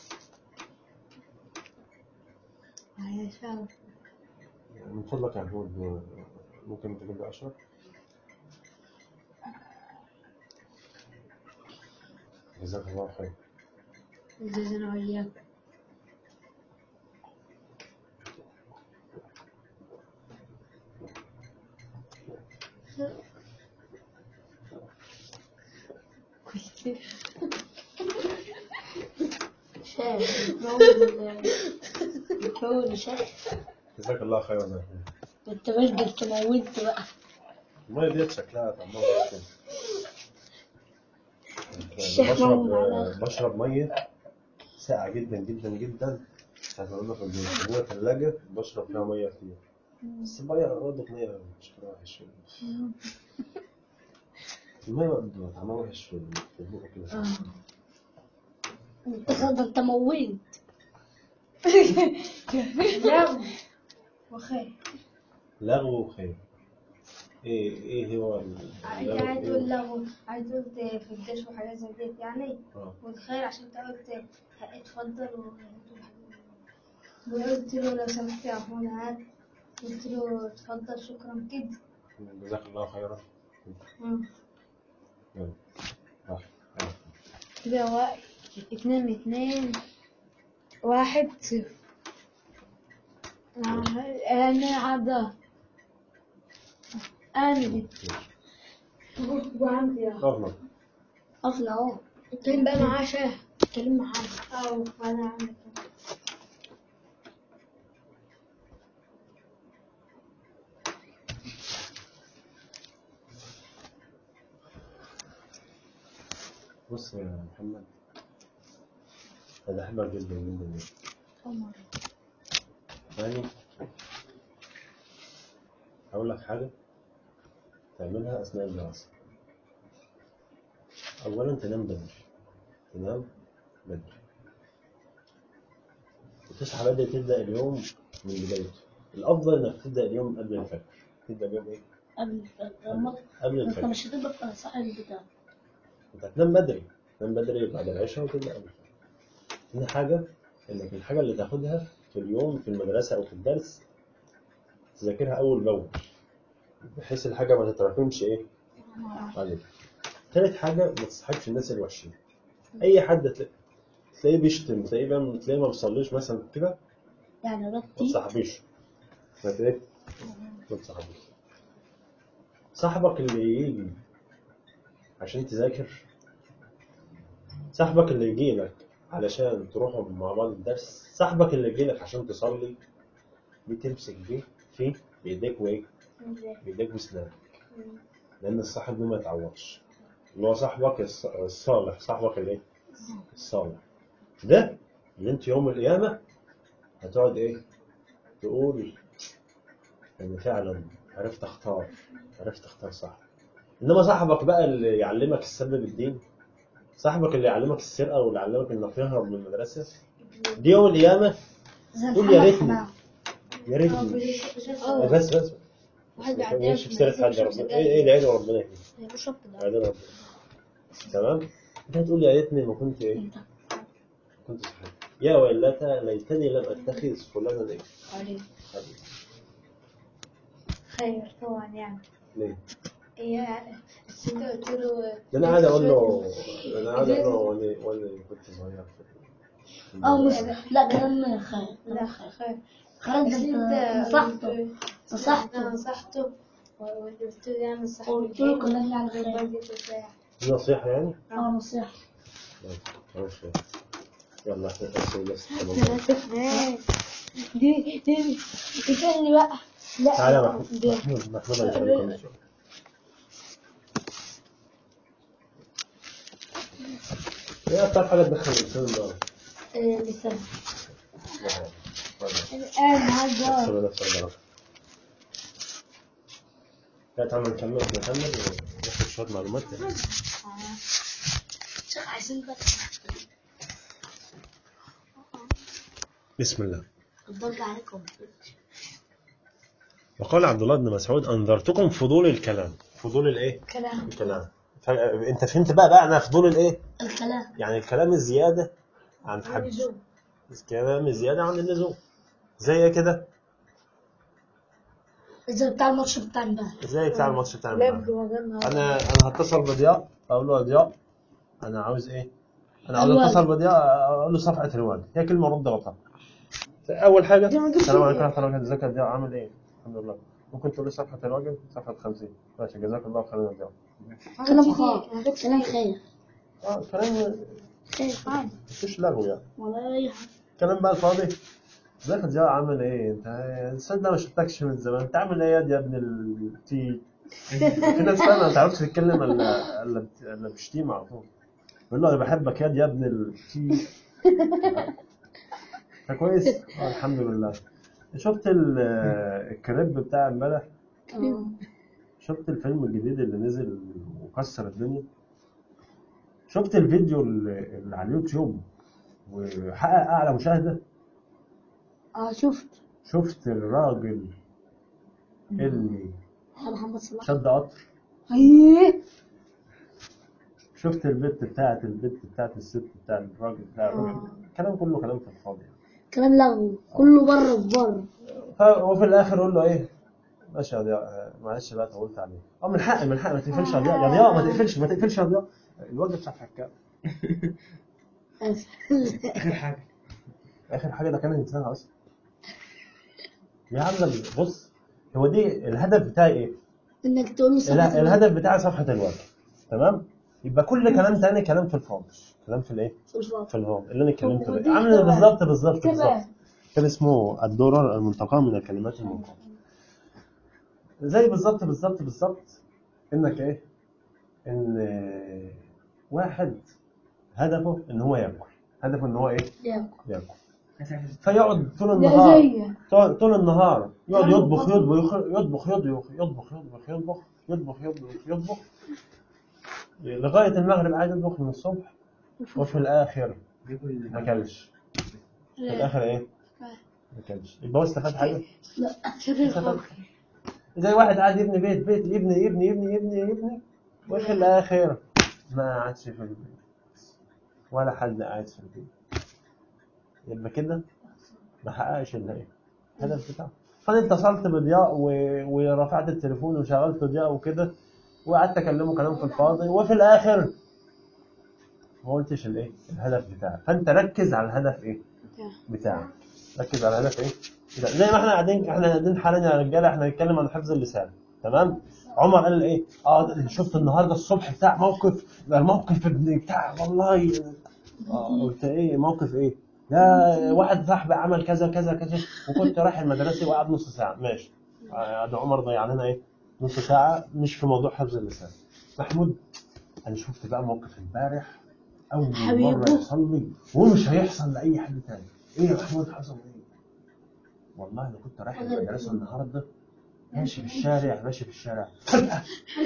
يا شر يعني من فضلك يا محمود ممكن تجيب لي اشرف جزاك الله خير جزانا وإياك شايف نقول نقول شايف جزاك الله خير يا محمود انت مش قلت موت بقى المية ديت شكلها طعمها مش الشيخ بشرب محمود على بشرب مية ساقعة جدا جدا جدا ساعة ما كنا في البيت جوه الثلاجة بشرب فيها مية كتير بس المية برضه مية شكلها وحش المية برضه طعمها وحش في في البوق كده انت خد انت موت لا وخير لغو وخير ايه ايه هو ال- اللغو يعني إيه تقول هو؟ له عايز تقول في الجيش وحاجات زي ديت يعني آه. والخير عشان انت قلت اتفضل و- وقلت له لو سمحت يا عفوا هات قلت له اتفضل شكرا كده جزاك الله خيرا مم. يلا راح راح. كده واحد اثنين اثنين واحد صفر آه، انا عدا انا دي وعندي أغلط قفنا اهو اتكلم بقى معاه شاه اتكلم معاه أو وأنا عندك بص يا محمد انا بحبك جدا جدا جدا يعني هقول لك حاجة تعملها أثناء الدراسة أولا تنام بدري تنام بدري وتصحى بدري تبدأ اليوم من بدايته الأفضل إنك تبدأ اليوم قبل الفجر تبدأ اليوم إيه؟ قبل لما قبل انت الفجر مش هتبقى صاحي بتاع أنت هتنام بدري تنام بدري بعد العشاء وتبدأ قبل الفجر تاني حاجة إنك الحاجة اللي تاخدها في اليوم في المدرسة أو في الدرس تذاكرها أول بأول بحيث الحاجة ما تتراكمش إيه عليك تالت حاجة ما تصاحبش الناس الوحشين أي حد تلاقي- تلاقيه بيشتم تلاقيه بيعمل- تلاقيه ما بيصليش مثلا كده يعني ما رتي تصاحبيش ما ت- إيه؟ ما تصاحبيش صاحبك اللي يجي عشان تذاكر صاحبك اللي يجي لك علشان تروحوا مع بعض الدرس صاحبك اللي يجي لك عشان تصلي دي تمسك بيه فيه بإيديك وإيه بإيديك وسنانك لأن الصاحب ده ما يتعوضش اللي هو صاحبك الص- الصالح صاحبك الايه؟ الصالح ده اللي انت يوم القيامة هتقعد ايه؟ تقول ان فعلا عرفت اختار عرفت اختار صح انما صاحبك بقى اللي يعلمك السبب الدين صاحبك اللي يعلمك السرقة واللي يعلمك انك تهرب من المدرسة دي يوم القيامة قول يا ريتني يا ريتني اه بس بس واحد ما بيعديها تقولش في سيرة حد بيشرب ربنا سجاير. ايه ايه العيد ربنا يهديك بيشرب كده بعدين ربنا تمام انت هتقول يا ريتني ما كنت ايه كنت صحيح يا ويلتى ليتني لم اتخذ فلانا ايه عليه حبيبي. خير طبعا يعني ليه؟ هي بس انت قلت له ده انا قاعد اقول له ده انا قاعد اقول له وانا وانا كنت صغير اه مش لا كلام خير لا خير خالد بس انت انت نصحته نصحته انا نصحته وقلت له يعني نصحته قلت له كلمني عن خير دي نصيحة يعني؟ اه نصيحة ماشي ماشي يلا احنا نقسم نفس الكلام دي دي تسألني بقى لا تعالى يا محمود محمود محمود هيسألك كم سؤال ايه اكتر حاجة تدخل الانسان النار؟ آه، لسه الآن الآن هذا نفس الدرجة لا تعالى نكمل نكمل وناخد شوية معلومات شيخ عايزين بقى بسم الله الضرب عليكم وقال عبد الله بن مسعود أنذرتكم فضول الكلام فضول الإيه؟ كلام الكلام ف- أنت فهمت بقى بقى أنا فضول الإيه؟ الكلام يعني الكلام الزيادة عن حد الكلام الزيادة عن اللزوم زي إيه كده؟ إذا بتاع الماتش بتاع امبارح زي بتاع الماتش بتاع لعب امبارح. وغنى أنا أنا هتصل بضياء أقول له يا ضياء أنا عاوز إيه؟ أنا عاوز الوالد. أتصل بضياء أقول له صفحة الوالد هي كلمة رد غلطها أول حاجة السلام عليكم ورحمة الله وبركاته ازيك يا ضياء عامل إيه؟ الحمد لله ممكن تقول لي صفحة الواجب صفحة 50 ماشي جزاك الله خيرا يا ضياء كلام خير كلام خير اه كلام خير عادي مفيش لغو يعني ولا أي حاجة كلام بقى الفاضي ازيك يا ضياء عامل ايه انت تصدق ما شفتكش من زمان انت عامل ايه يا ابن التي في ناس فعلا ما تعرفش تتكلم الا الا بت- الا بشتيمه على طول بقول له انا بحبك يا يا ابن التي فكويس اه الحمد لله شفت ال- الكريب بتاع امبارح شفت الفيلم الجديد اللي نزل وكسر الدنيا شفت الفيديو اللي اللي على اليوتيوب وحقق اعلى مشاهده اه شفت شفت الراجل اللي محمد صلاح شد قطر ايه شفت البت بتاعت البت بتاعت الست بتاع الراجل بتاع الراجل الكلام كله كلام في الفاضي كلام لغو كله بره في بره ف- وفي الاخر يقول له ايه ماشي يا ضياء معلش بقى طولت عليك اه من حق من حق ما تقفلش يا ضياء يا ضياء ما تقفلش ما تقفلش يا ضياء الواجب صفحه كام اخر حاجه اخر حاجه ده كان انسان اصلا يا عم بص هو دي الهدف بتاعي ايه؟ انك تقول له ال- صفحة الهدف بتاعي صفحه الواجب تمام؟ يبقى كل كلام تاني كلام في الفاضي كلام في الايه في الفاضي في الفاضي اللي انا اتكلمت ودي فيه عامل طبعاً. بالظبط بالظبط بالظبط طبعاً. كان اسمه الدورة المنتقاة من الكلمات المنقاة زي بالظبط بالظبط بالظبط انك ايه ان واحد هدفه ان هو ياكل هدفه ان هو ايه ياكل ياكل فيقعد طول ده النهار زي طول طول النهار يقعد يطبخ يطبخ يطبخ يطبخ يطبخ يطبخ يطبخ يطبخ يطبخ يطبخ لغاية المغرب قاعد يطبخ من الصبح وفي الآخر ما كلش في الآخر إيه؟ ما كلش يبقى هو استفاد حاجة؟ لا استفاد زي واحد قاعد يبني بيت بيت يبني يبني يبني يبني يبني وفي الآخر ما قعدش في البيت ولا حد قاعد في البيت يبقى كده ما حققش اللي ايه الهدف بتاعه فانا اتصلت بضياء و... ورفعت التليفون وشغلت ضياء وكده وقعدت اكلمه كلام في الفاضي وفي الاخر ما قلتش الايه الهدف بتاعك فانت ركز على الهدف ايه بتاعك ركز على الهدف ايه بتاعك. زي ما احنا قاعدين احنا قاعدين حاليا يا رجاله احنا بنتكلم عن حفظ اللسان تمام عمر قال ايه اه شفت النهارده الصبح بتاع موقف ده موقف ابن بتاع والله اه قلت ايه موقف ايه لا واحد صاحبي عمل كذا كذا كذا وكنت رايح المدرسه وقعد نص ساعه ماشي آه، ده عمر ضيع لنا ايه نص ساعه مش في موضوع حفظ اللسان محمود انا شفت بقى موقف امبارح اول حبيبي. مره يحصل لي ومش هيحصل لاي حد تاني ايه يا محمود حصل ايه والله انا كنت رايح المدرسه النهارده ماشي في الشارع ماشي في الشارع فجاه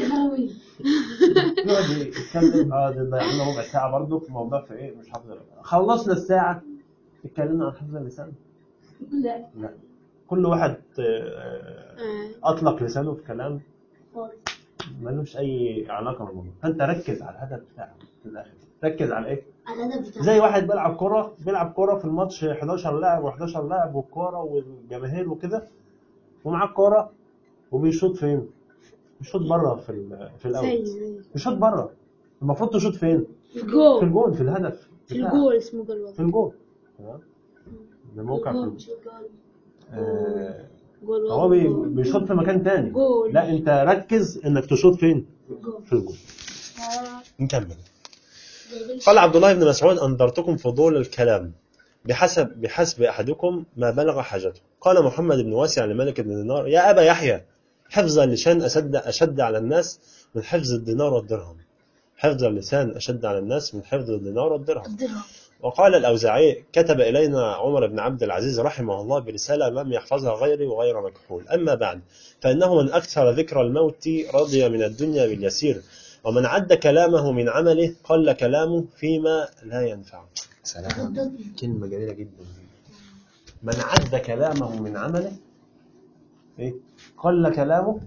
يقعد يتكلم اه ده ضيع لنا ربع ساعه برضه في موضوع في ايه مش حافظ خلصنا الساعه اتكلمنا عن حفظ اللسان لا لا كل واحد آه، اطلق لسانه في كلام فاضي ملوش اي علاقه بالموضوع فانت ركز على الهدف بتاعك في الاخر ركز على ايه على الهدف بتاعك زي واحد بيلعب كرة بيلعب كرة في الماتش 11 لاعب و11 لاعب والكرة والجماهير وكده ومعاه الكرة وبيشوط فين؟ بيشوط بره في ال- في الاول زي بيشوط بره المفروض تشوط فين؟ في الجول الجول في الهدف في بتاعك. الجول اسمه جول في الجول تمام ده موقع في الجول الجول. مش الجول. آه، جول هو بي- بيشوط في مكان تاني جول. لا انت ركز انك تشوط فين؟ الجول. في الجول نكمل جايبين قال عبد الله بن مسعود أنذرتكم فضول الكلام بحسب بحسب أحدكم ما بلغ حاجته قال محمد بن واسع لملك بن دينار يا أبا يحيى حفظ اللسان أشد أشد على الناس من حفظ الدينار والدرهم حفظ اللسان أشد على الناس من حفظ الدينار والدرهم الدرهم وقال الأوزاعي كتب إلينا عمر بن عبد العزيز رحمه الله برسالة لم يحفظها غيري وغير مكحول أما بعد فإنه من أكثر ذكر الموت رضي من الدنيا باليسير ومن عد كلامه من عمله قل كلامه فيما لا ينفع سلام كلمة جميلة جدا من عد كلامه من عمله إيه؟ قل كلامه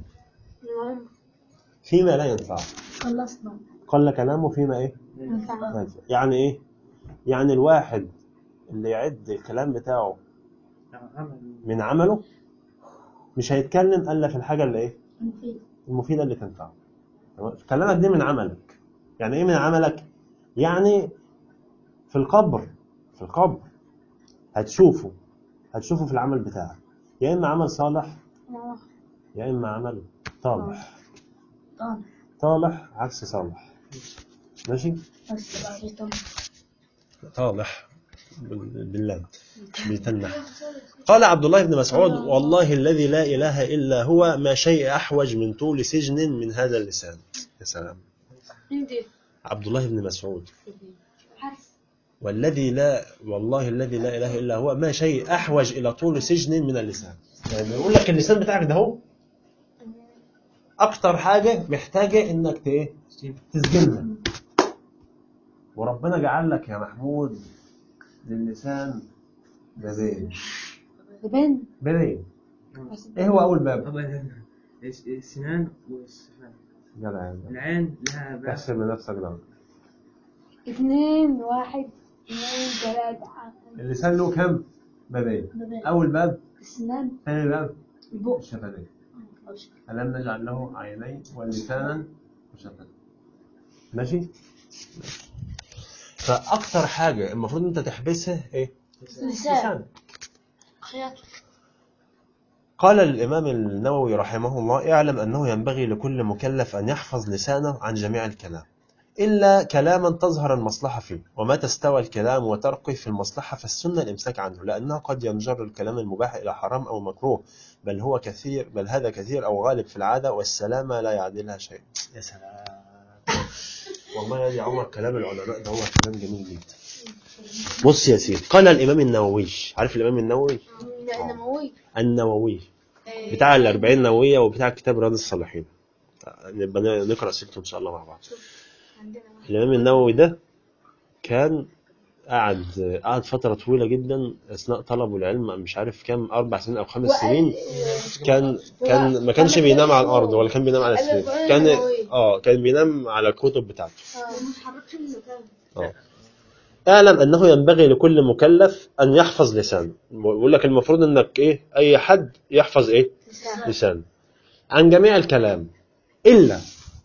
فيما لا ينفع خلصنا قل كلامه فيما إيه لا ينفع. يعني إيه يعني الواحد اللي يعد الكلام بتاعه من عمله مش هيتكلم الا في الحاجه اللي ايه مفيد المفيده اللي تنفعه تمام؟ كلامك دي من عملك يعني ايه من عملك يعني في القبر في القبر هتشوفه هتشوفه في العمل بتاعك يا اما عمل صالح يا اما عمل طالح طالع طالح عكس صالح ماشي بس بعد طالع طالح بال- بالله بيتنح قال عبد الله بن مسعود والله الذي لا إله إلا هو ما شيء أحوج من طول سجن من هذا اللسان يا سلام عبد الله بن مسعود والذي لا والله الذي لا إله إلا هو ما شيء أحوج إلى طول سجن من اللسان يعني يقول لك اللسان بتاعك ده هو أكتر حاجة محتاجة إنك ت- إيه؟ تسجنها وربنا جعل لك يا محمود للسان بابين بين بابين ايه هو اول باب؟ طبعا السنان والسفان جدع يا جدع. العين لها باب احسب لنفسك ده اثنين واحد اثنين ثلاثة اللسان له كم؟ بابين بابين. اول باب السنان ثاني باب البق الشفتين ألم نجعل له عينين ولسانا وشفتين ماشي؟ فأكتر حاجة المفروض أنت تحبسها إيه؟ لسان خياط قال الإمام النووي رحمه الله اعلم أنه ينبغي لكل مكلف أن يحفظ لسانه عن جميع الكلام إلا كلاما تظهر المصلحة فيه ومتى استوى الكلام وتركه في المصلحة فالسنة الإمساك عنه لأنه قد ينجر الكلام المباح إلى حرام أو مكروه بل هو كثير بل هذا كثير أو غالب في العادة والسلامة لا يعدلها شيء يا سلام والله يا دي عمر كلام العلماء ده هو كلام جميل جدا بص يا سيدي قال الإمام النووي عارف الإمام النووي نموي النووي بتاع الأربعين نووية وبتاع كتاب رياض الصالحين نبقى نقرأ سيرته إن شاء الله مع بعض عندنا الإمام النووي ده كان قعد قعد فترة طويلة جدا أثناء طلبه العلم مش عارف كام أربع سنين أو خمس سنين كان كان ما كانش بينام على الأرض ولا كان بينام على السرير كان اه كان بينام على الكتب بتاعته ما اتحركش من مكانه اه اعلم انه ينبغي لكل مكلف ان يحفظ لسانه بيقول لك المفروض انك ايه اي حد يحفظ ايه لسانه عن جميع الكلام الا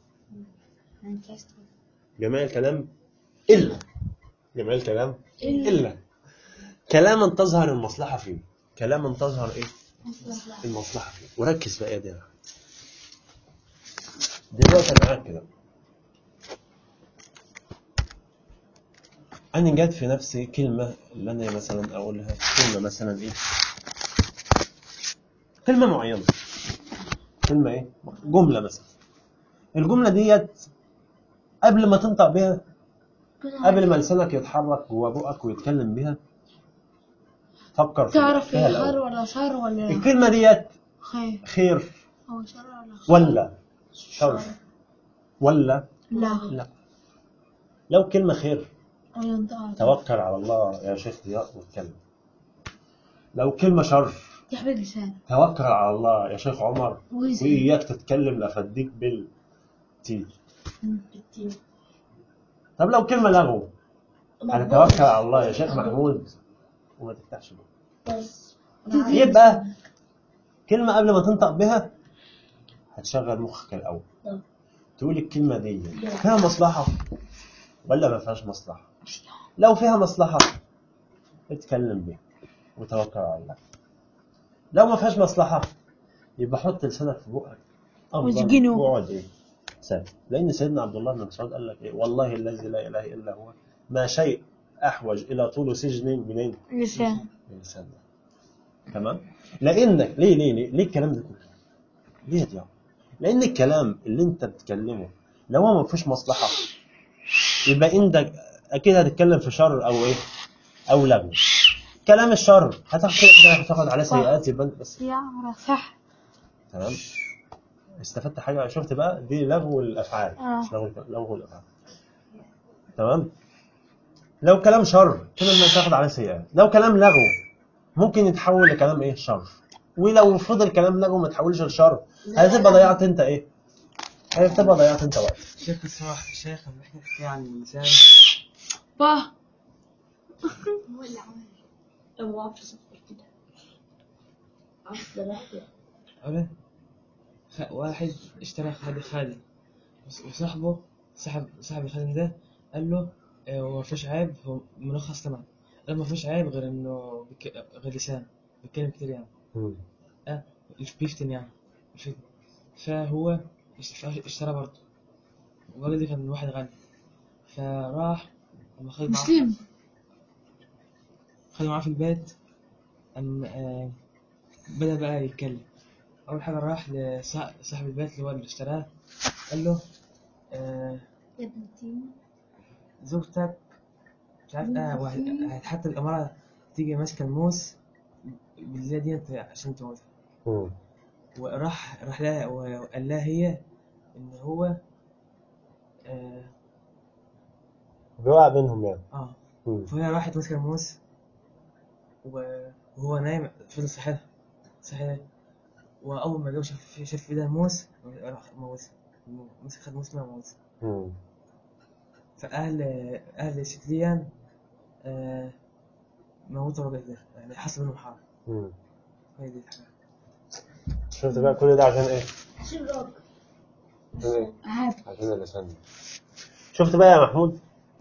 جميع الكلام الا جميع الكلام الا كلاما تظهر المصلحه فيه كلاما تظهر ايه المصلحه فيه وركز بقى يا دي دلوقتي معاك كده أنا جات في نفسي كلمة اللي أنا مثلا أقولها كلمة مثلا إيه كلمة معينة كلمة إيه جملة مثلا الجملة ديت قبل ما تنطق بيها قبل ما لسانك يتحرك جوا بقك ويتكلم بيها فكر فيها تعرف فيها هي الأول. خير ولا شر ولا الكلمة ديت خير خير أو شر ولا خير ولا شر ولا لا لا لو كلمة خير أيوة أنت عارف توكل على الله يا شيخ ضياء واتكلم لو كلمة شر تحفظ لسانك توكل على الله يا شيخ عمر ويزن وإياك تتكلم لأفديك بالتي طب لو كلمة لغو أنا توكل على الله يا شيخ محمود وما تفتحش بقى بس يبقى كلمة قبل ما تنطق بها هتشغل مخك الأول نعم. تقول الكلمة دي فيها مصلحة ولا ما فيهاش مصلحة لو فيها مصلحة اتكلم بيها وتوكل على الله لو ما فيهاش مصلحة يبقى حط لسانك في بقك أفضل واسجنه. واقعد ايه ساكت لأن سيدنا عبد الله بن مسعود قال لك ايه والله الذي لا إله إلا هو ما شيء أحوج إلى طول سجن منين لسان من لسان تمام لانك ليه ليه ليه ليه الكلام ده كله ليه يا ضياء؟ لان الكلام اللي انت بتتكلمه لو هو ما فيهوش مصلحه يبقى انت اكيد هتتكلم في شر او ايه او لغو كلام الشر هتاخد هتاخد عليه سيئات يبقى انت بس يا صح تمام استفدت حاجه شفت بقى دي لغو الافعال آه. مش لغو لغو الافعال تمام لو كلام شر كده انك تاخد عليه سيئات لو كلام لغو ممكن يتحول لكلام ايه شر ولو فضل كلام لغو ما تحولش لشر هتبقى ضيعت انت ايه هتبقى ضيعت انت وقت شيخ الصراحة الشيخ لما احنا نحكي عن اللسان با هو اللي عمل هو عارف يصفر كده عارف ده لحظة أولا خ- واحد اشترى خادم خادم وص- وصاحبه صاحب صاحب الخادم ده قال له آه، هو مفيش عيب هو ملخص تمام قال له مفيش عيب غير انه بك... غير لسان بيتكلم كتير يعني اه مش بيفتن يعني مش بيفتن. فهو اش- اشترى برضه الراجل ده كان واحد غني فراح لما خد معاه مسلم خده معاه في البيت أم آه بدأ بقى يتكلم أول حاجة راح لصاحب البيت اللي هو اللي اشتراه قال له آه يا بنتي زوجتك مش عارف آه واحد حتى الأمارة تيجي ماسكة الموس بالله دي أنت عشان تموتها مم. وراح راح لها وقال لها هي إن هو آه, بيوقع بينهم يعني آه مم. فهي راحت ماسكة الموس و- وهو نايم فضل صحيح صحيح وأول ما جو شاف شاف في ايدها الموس راح موتها مسك خد موس ما موتها مم. فأهل أهل ستليان آه موتوا الراجل ده يعني حصل منهم حرب مم. هي دي الحاجة شفت بقى كل ده عشان ايه؟ عشان راجل عشان ايه؟ عارف عشان اللسان شفت بقى يا محمود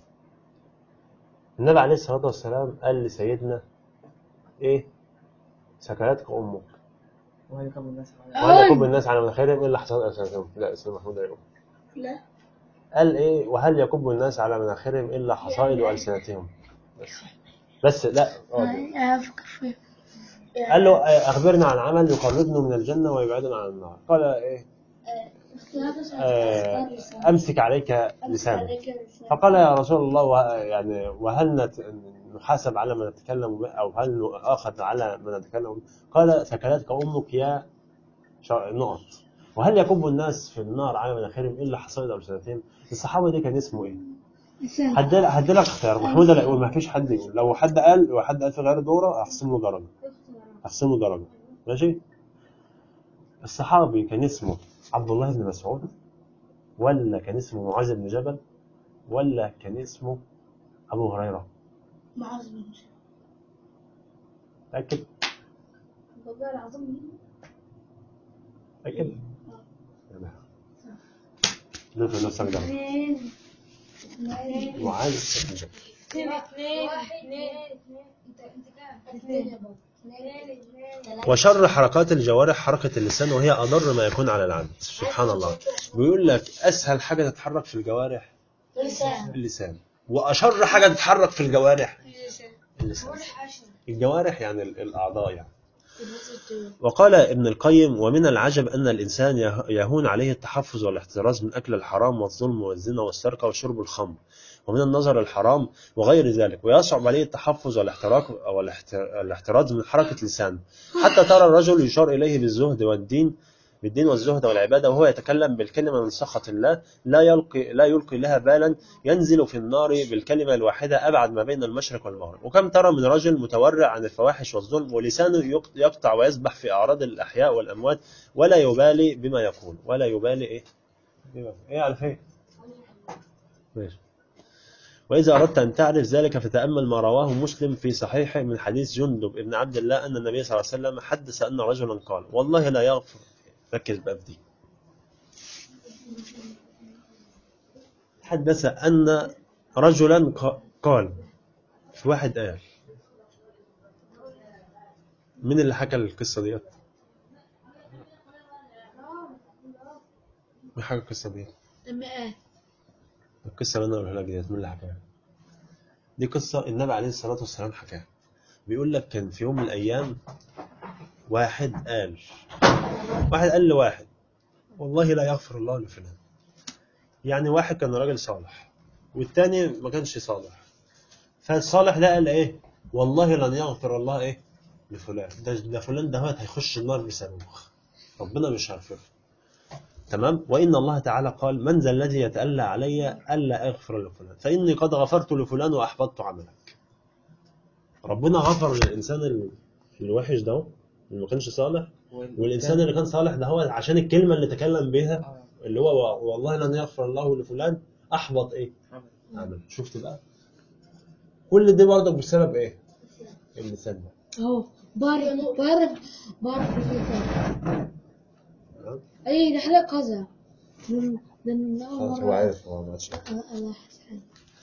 النبي عليه الصلاة والسلام قال لسيدنا ايه سكرتك امك وهي قبل الناس على ولا يكب الناس على مناخيرهم الا حصاد السنتهم لا استاذ محمود هيقول لا قال ايه وهل يكب الناس على مناخرهم الا حصائد السنتهم بس بس لا اقعد. أفكر فيه قال له آه، اخبرنا عن عمل يقربنا من الجنه ويبعدنا عن النار قال ايه آه، امسك عليك لسانك فقال يا رسول الله وه- يعني وهل نت- نحاسب على ما نتكلم به او هل نؤاخذ على ما نتكلم به؟ قال ثكلتك امك يا شا- نقط وهل يكب الناس في النار على مناخرهم الا حصائد السنتين الصحابه دي كان اسمه ايه؟ هدي هدي لك اختيار محمود لا يقول ما فيش حد يقول لو حد قال لو حد قال في غير دوره هحسب له درجه هحسب له درجه ماشي الصحابي كان اسمه عبد الله بن مسعود ولا كان اسمه معاذ بن جبل ولا كان اسمه ابو هريره معاذ بن جبل. تاكد والله العظيم تاكد دول في نفسك ده اثنين اثنين معاذ بن جبل اثنين اثنين انت انت كام؟ اثنين يا بابا اثنين اثنين وشر حركات الجوارح حركة اللسان وهي أضر ما يكون على العبد سبحان الله بيقول لك أسهل حاجة تتحرك في الجوارح لسان اللسان وأشر حاجة تتحرك في الجوارح اللسان الجوارح يعني ال- الأعضاء يعني وقال ابن القيم ومن العجب أن الإنسان يه- يهون عليه التحفظ والاحتراز من أكل الحرام والظلم والزنا والسرقة وشرب الخمر ومن النظر الحرام وغير ذلك ويصعب عليه التحفظ والاحتراق والاحت- الاحتراز من حركة لسانه حتى ترى الرجل يشار إليه بالزهد والدين بالدين والزهد والعبادة وهو يتكلم بالكلمة من سخط الله لا يلقي لا يلقي لها بالا ينزل في النار بالكلمة الواحدة أبعد ما بين المشرق والمغرب وكم ترى من رجل متورع عن الفواحش والظلم ولسانه يق- يقطع ويسبح في أعراض الأحياء والأموات ولا يبالي بما يقول ولا يبالي إيه إيه على فين ماشي وإذا أردت أن تعرف ذلك فتأمل ما رواه مسلم في صحيحه من حديث جندب ابن عبد الله أن النبي صلى الله عليه وسلم حدث أن رجلا قال والله لا يغفر ركز بقى في دي حدث أن رجلا ق- قال في واحد قال مين اللي حكى القصة ديت؟ مين حكى القصة ديت؟ لما قال القصة اللي أنا أقولها لك ديت مين اللي حكاها؟ دي قصة النبي عليه الصلاة والسلام حكاها بيقول لك كان في يوم من الأيام واحد قال واحد قال لواحد والله لا يغفر الله لفلان يعني واحد كان راجل صالح والتاني ما كانش صالح فالصالح ده قال ايه والله لن يغفر الله ايه لفلان ده, ده فلان ده هيخش النار بصاروخ ربنا مش هيغفر تمام وإن الله تعالى قال من ذا الذي يتألى علي ألا أغفر لفلان فإني قد غفرت لفلان وأحبطت عملك ربنا غفر للإنسان ال- الوحش ده اللي ما كانش صالح والإنسان اللي كان صالح ده هو عشان الكلمة اللي تكلم بها اللي هو والله لن يغفر الله لفلان أحبط إيه عمل شفت بقى كل دي برضك بسبب إيه اللسان ده اهو بارك بارك بارك في اللسان تمام؟ اي ده حلقة قذى من من اول خلاص هو مرة عارف هو ما عادش أنا- أنا حسن.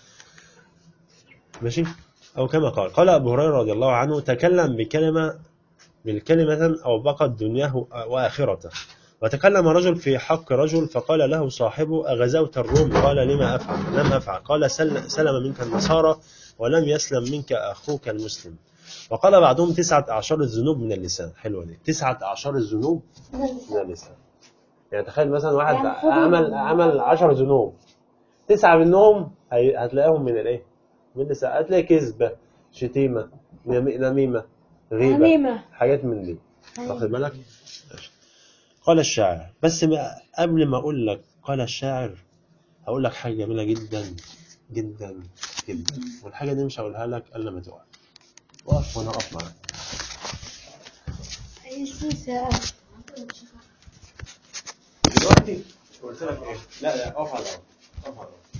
ماشي أو كما قال قال أبو هريرة رضي الله عنه تكلم بكلمة بالكلمة أو بقت دنياه وآخرته وتكلم رجل في حق رجل فقال له صاحبه أغزوت الروم قال لما أفعل لم أفعل قال سل سلم منك النصارى ولم يسلم منك أخوك المسلم وقال بعضهم تسعة أعشار الذنوب من اللسان حلوة دي تسعة أعشار الذنوب من اللسان يعني تخيل مثلا واحد عمل عمل 10 ذنوب تسعة منهم هي- هتلاقيهم من الايه؟ من اللسان هتلاقي كذبة شتيمة نمي- نميمة غيبة نميمة. حاجات من دي واخد بالك؟ ماشي. قال الشاعر بس بقى قبل ما اقول لك قال الشاعر هقول لك حاجة جميلة جدا جدا جدا والحاجة دي مش هقولها لك الا لما تقع وقف وانا اقف معاك اي سيسة دلوقتي قلت لك ايه؟ لا لا اقف على الارض اقف على الارض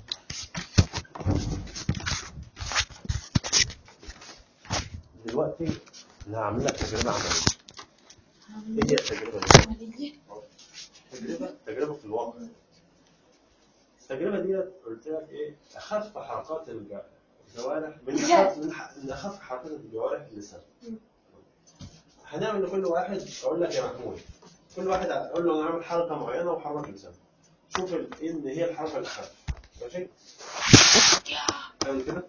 دلوقتي انا هعمل لك تجربه عمليه ايه هي التجربه دي؟ تجربه تجربه في الواقع التجربه دي قلت لك ايه اخف حركات الج- الجوارح من أخف من ح- من اخف حركات الجوارح اللسان هنعمل لكل واحد اقول لك يا محمود كل واحد اقول له انا اعمل حركه معينه وحرك لسانه شوف ال- ايه اللي هي الحركه الاخف ماشي تعمل كده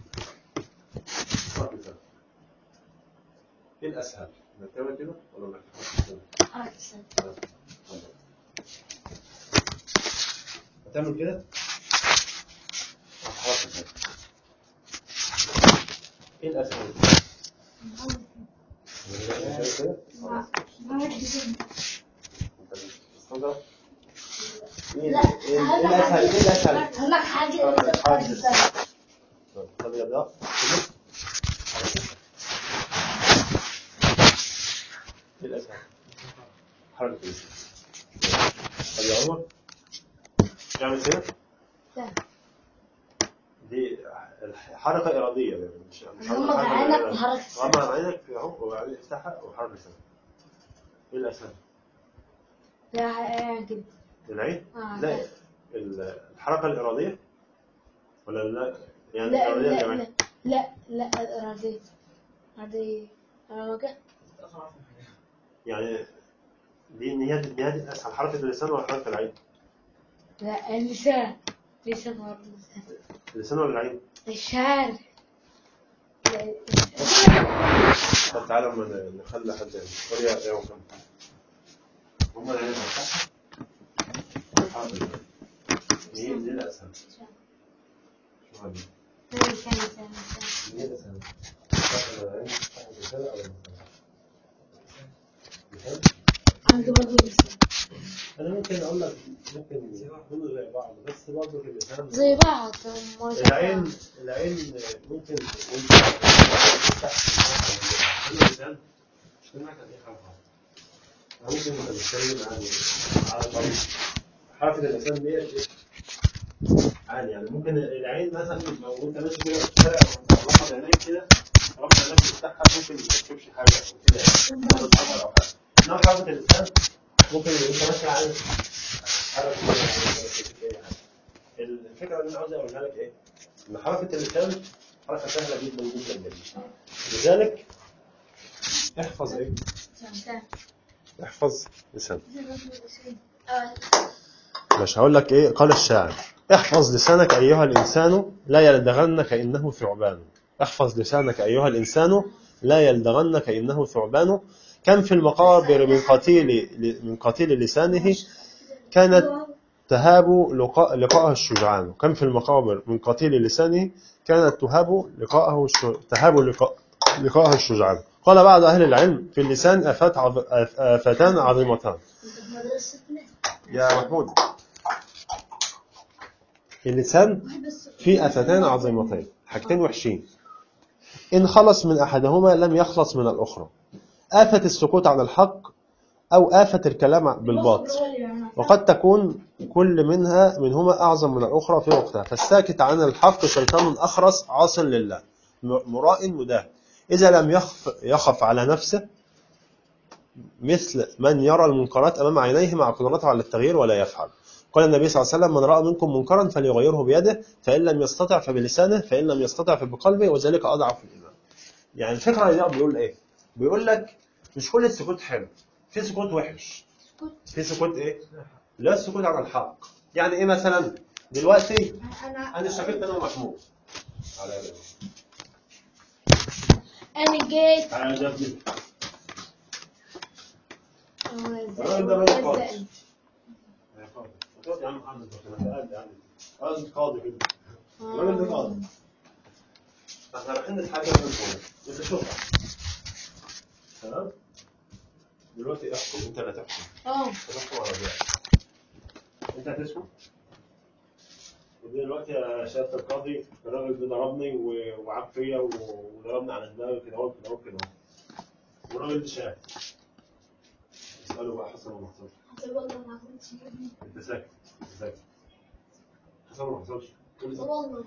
حركة كده. ايه الاسهل انك تعمل كده ولا انك تحط كده حركة السنة هتعمل كده هتحرك كده ايه الاسهل كده خلاص. ايه لا، ايه هقول إيه لك الاسهل ايه الاسهل هقول لك حاجة حركة- انت حركة بتعرف السنة. ازاي طب يا ده ايه الاسهل حركة الاسهل طب يا عمر اعمل كده لا. دي حركة إرادية يعني مش مش غمض حركة عينك إرادية. وحرك السنة. غمض عينك اهو وبعدين افتحها وحرك السنة ايه الأسهل؟ لا يعني كده العين؟ آه، لا لا. ال- الحركة الإرادية ولا لا يعني لا الإرادية لا الجماعية لا لا لا الإرادية الإرادية أوكي يعني دي النهاية النهاية دي الأسهل حركة اللسان ولا حركة العين؟ لا اللسان لسان برضه اللسان اللسان ولا العين؟ مش عارف لا، طب تعالى اما نخلي حد يعني قول يا يا وكم هم العين صح؟ حركة العين. دي دي الأسهل شو هذه؟ لسان لسان لسان دي الأسهل حركة العين حركة اللسان أو اللسان؟ اللسان؟ عندي برضه لسه أنا ممكن أقول لك ممكن يكونوا زي بعض بس برضه في اللسان زي بعض هم العين العين ممكن ممكن اللسان مش سمعت عن ايه حركه ممكن نبقى نتكلم عن على طريق حركه اللسان دي إيه؟ عادي يعني ممكن العين مثلا لو انت ماشي كده في الشارع وغمض عينيك كده غمض عينيك تفتحها ممكن ما تشوفش حاجه او كده يعني أو تتحرك او حاجه انما حركه اللسان ممكن انت ماشي عادي تتحرك كده يعني ما تشوفش اي حاجه الفكره اللي انا عاوز اقولها لك ايه؟ ان حركه اللسان حركه سهله جدا جدا جدا لذلك احفظ ايه؟ لسان احفظ لسان اه مش هقول لك ايه قال الشاعر احفظ لسانك ايها الانسان لا يلدغنك انه ثعبان احفظ لسانك ايها الانسان لا يلدغنك انه ثعبان كم في المقابر من قتيل من قتيل لسانه كانت تهاب لقاء لقاءه الشجعان كم في المقابر من قتيل لسانه كانت تهاب لقاءه الش... تهاب لقاء لقاءه الشجعان قال بعض أهل العلم في اللسان آفات عظ... آف- آفتان عظيمتان انت في مدرستنا يا محمود اللسان في آفتان عظيمتين حاجتين وحشين إن خلص من أحدهما لم يخلص من الأخرى آفة السكوت عن الحق أو آفة الكلام بالباطل وقد تكون كل منها منهما أعظم من الأخرى في وقتها فالساكت عن الحق شيطان أخرس عاص لله م- مراء مداه إذا لم يخف, يخف على نفسه مثل من يرى المنكرات أمام عينيه مع قدرته على التغيير ولا يفعل قال النبي صلى الله عليه وسلم من رأى منكم منكرا فليغيره بيده فإن لم يستطع فبلسانه فإن لم يستطع فبقلبه وذلك أضعف الإيمان يعني الفكرة اللي بيقول إيه بيقول لك مش كل السكوت حلو في سكوت وحش في سكوت إيه لا السكوت عن الحق يعني إيه مثلا دلوقتي انا أنا اشتكيت أنا ومحمود على أنا جيت على جنبي أنا الراجل ده راجل قاضي. زقني. يا قاضي قلت له يا عم محمد بس أنا قاعد يعني قاضي قاضي كده الراجل ده قاضي احنا رايحين نتحاكم من هنا انت شوف تمام دلوقتي احكم انت اللي هتحكم اه هتحكم على الرجال انت هتسمع ودلوقتي يا سياده القاضي الراجل ده ضربني و- وعاب فيا و- وضربني على دماغي كده اهو كده اهو كده اهو والراجل ده شاهد اساله بقى حصل ولا ما حصلش والله ما كنتش انت ساكت انت ساكت حصل ولا ما حصلش قول لي والله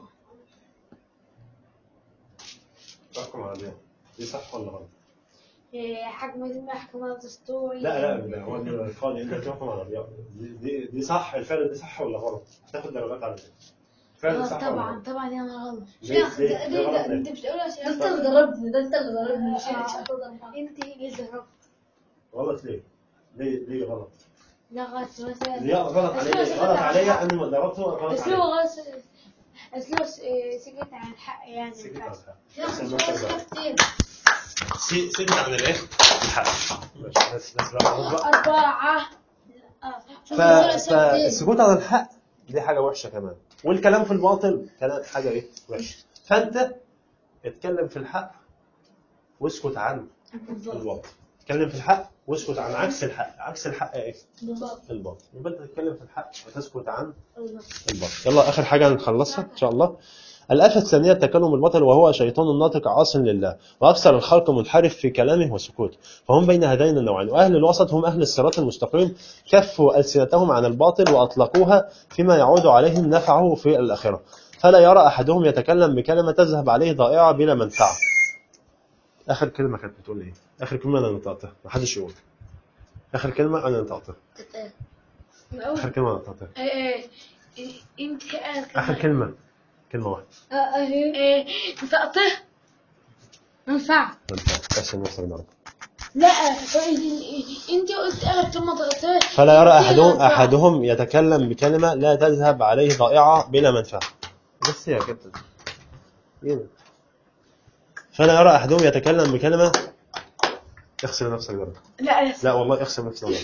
تحكم على الرجال دي صح ولا غلط؟ إيه، حكم المحكمة الدستورية لا لا لا هو القاضي انت تحكم على الرياض دي, دي, دي صح الفعل ده صح ولا غلط؟ تاخد درجات على كده الفعل ده آه، صح ولا طبعا غلط؟ طبعا يا أنا غلط ليه ليه ليه غلط انت ليه؟ مش تقول ده انت اللي ضربني ده انت اللي ضربني مش آه. انت انت اللي ضربت غلط ليه؟ ليه ليه غلط؟ لغت مثلا لا غلط علي أسلوب غلط سكت علي عن انا ما ضربته غلط أسلوب علي غص أسلوب س- إيه، سكت عن الحق يعني سكت ما عن ينفعش. الحق. سي- سكت عن الايه؟ الحق ماشي، بس بس بقى خلاص بقى. أربعة آه. ف... فالسكوت عن الحق دي حاجة وحشة كمان والكلام في الباطل كلام حاجة ايه وحشة فانت اتكلم في الحق واسكت عن الباطل اتكلم في الحق واسكت عن عكس الحق عكس الحق ايه الباطل يبقى انت تتكلم في الحق وتسكت عن الباطل يلا اخر حاجة نخلصها ان شاء الله الآفة الثانية التكلم الباطل وهو شيطان الناطق عاص لله وأكثر الخلق منحرف في كلامه وسكوته فهم بين هذين النوعين وأهل الوسط هم أهل الصراط المستقيم كفوا ألسنتهم عن الباطل وأطلقوها فيما يعود عليهم نفعه في الآخرة فلا يرى أحدهم يتكلم بكلمة تذهب عليه ضائعة بلا منفعة آخر كلمة كانت بتقول إيه؟ آخر كلمة أنا نطقتها ما حدش يقول آخر كلمة أنا نطقتها آخر كلمة أنا نطقتها إيه، إيه، انت آخر كلمة كلمة واحدة إيه، نطقته منفعة منفعة بس نوصل مرة لا انت قلت اخر كلمة نطقتها فلا يرى أحدهم أحدهم يتكلم بكلمة لا تذهب عليه ضائعة بلا منفعة بس يا كابتن يلا. فلا يرى أحدهم يتكلم بكلمة اغسل نفسك جرب لا يا لا والله اغسل نفسك جرب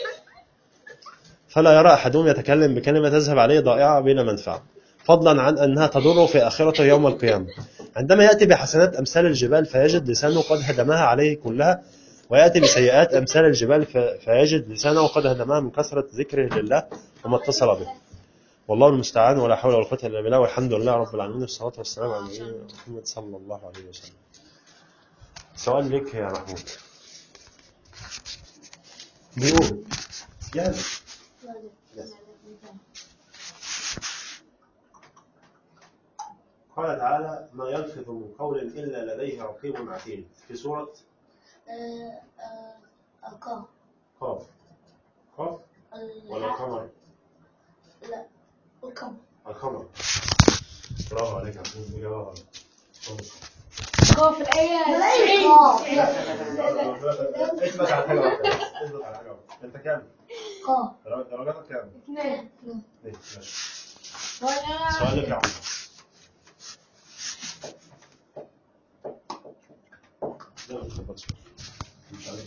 فلا يرى أحدهم يتكلم بكلمة تذهب عليه ضائعة بلا منفعة فضلا عن أنها تضره في آخرته يوم القيامة عندما يأتي بحسنات أمثال الجبال فيجد لسانه قد هدمها عليه كلها ويأتي بسيئات أمثال الجبال ف- فيجد لسانه قد هدمها من كثرة ذكره لله وما اتصل به والله المستعان ولا حول ولا قوة إلا بالله والحمد لله رب العالمين والصلاة والسلام على نبينا محمد صلى الله عليه وسلم سؤال لك يا محمود بيقول جاهز قال تعالى ما يلفظ من قول إلا لديه رقيب عتيد في سورة القاف قاف قاف ولا القمر لا القمر القمر برافو عليك يا محمود إجابة غلط قاف الآية اثبت على حاجة واحدة اثبت على حاجة واحدة أنت كام؟ قاف درجاتك كام؟ اثنين اثنين ماشي وأنا سؤالك يا عمر لا، ما تخبطش. مش عليك.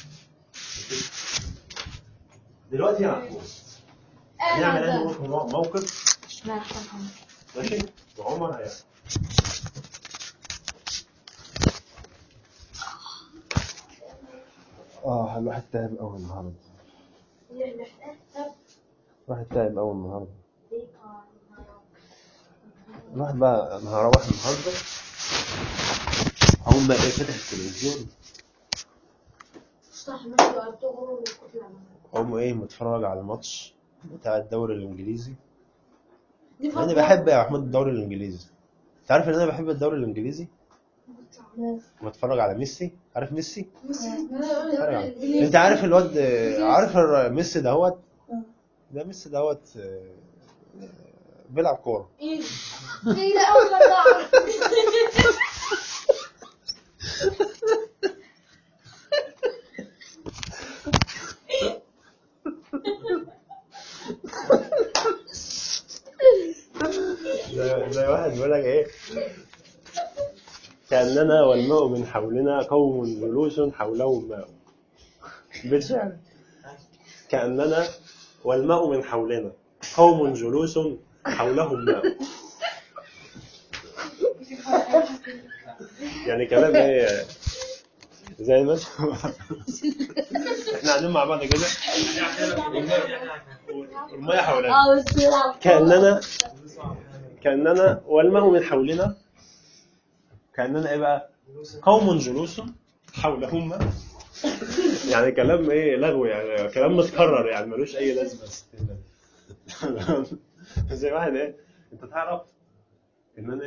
دلوقتي يا محمود نعمل انا وانت مو- موقف بسم الله الرحمن الرحيم ماشي وعمر هيعمل اه الواحد تعب قوي النهارده الواحد تعب قوي النهارده الواحد بقى انا هروح النهارده هقوم بقى ايه فاتح التلفزيون صح ماشي وعطوه الكتلة اقوم ايه متفرج على الماتش بتاع الدوري الانجليزي انا بحب يا محمود الدوري الانجليزي انت عارف ان انا بحب الدوري الانجليزي بتفرج على ميسي عارف ميسي بتفرج على- انت عارف الواد عارف الر- ميسي دهوت ده ميسي دهوت آه، بيلعب كوره دي أول مرة أعرف زي زي واحد بيقول لك ايه كأننا والماء من حولنا قوم جلوس حولهم ماء بالفعل كأننا والماء من حولنا قوم جلوس حولهم ماء يعني كلام ايه زي ما احنا قاعدين مع بعض كده والمية حولنا اه بس لا كأننا كأننا والماء من حولنا كأننا ايه بقى قوم جلوس حولهم ماء يعني كلام ايه لغو يعني كلام متكرر يعني ملوش اي لازمه زي واحد ايه انت تعرف ان انا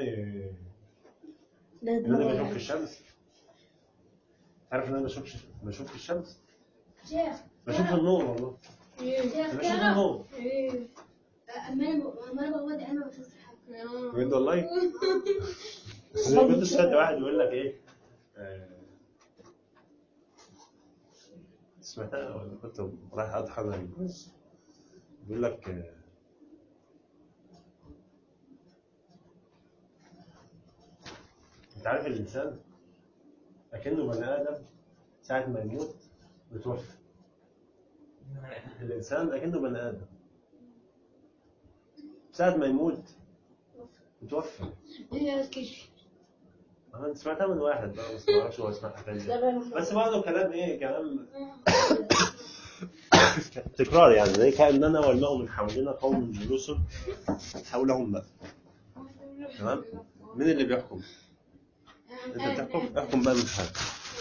ان انا بشوف في الشمس عارف ان انا بشوف بشوف في الشمس بشوف النور والله بشوف النور أما أنا أما أنا بغمض عيني ما بشوفش حاجة بجد والله زي كنت سمعت واحد يقول لك ايه آه، سمعتها ولا كنت رايح اضحك بيقول لك آه، انت عارف الانسان اكنه بني ادم ساعه ما يموت بتوفى الانسان اكنه بني ادم ساعه ما يموت بتوفى هي الكشف انا سمعتها من واحد بقى بس ما اعرفش هو اسمها فين بس برضه كلام ايه كلام تكرار يعني زي كاننا والماء من حولنا قوم جلوس حولهم بقى تمام مين اللي بيحكم؟ انت بتحكم احكم بقى من حالك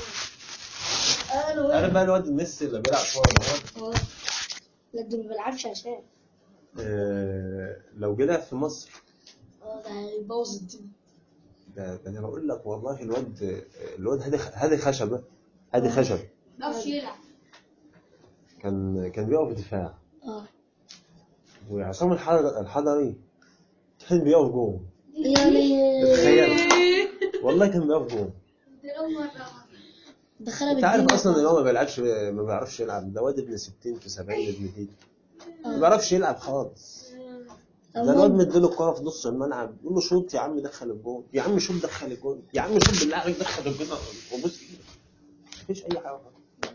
انا عارف بقى الواد ميسي اللي بيلعب كوره ده لكن ما بلعبش عشان آه، لو جه لعب في مصر اه ده هيبوظ الدنيا ده ده انا بقول لك والله الواد الواد هادي هادي خشبه هادي خشب ما بيعرفش يلعب كان كان بيقف دفاع اه وعصام الحضر- الحضري كان بيقف جون يعني تخيل والله كان بيقف جون دي أول مرة دخلها انت عارف بالدنيا. اصلا ان هو ما بيلعبش ما بيعرفش يلعب ده واد ابن 60 في 70 ابن هيك ما آه. بيعرفش يلعب خالص ده الواد مديله الكوره في نص الملعب يقول له شوط يا عم دخل الجون يا عم شوط دخل الجون يا عم شوط بالله عليك دخل الجون وبص مفيش اي حاجه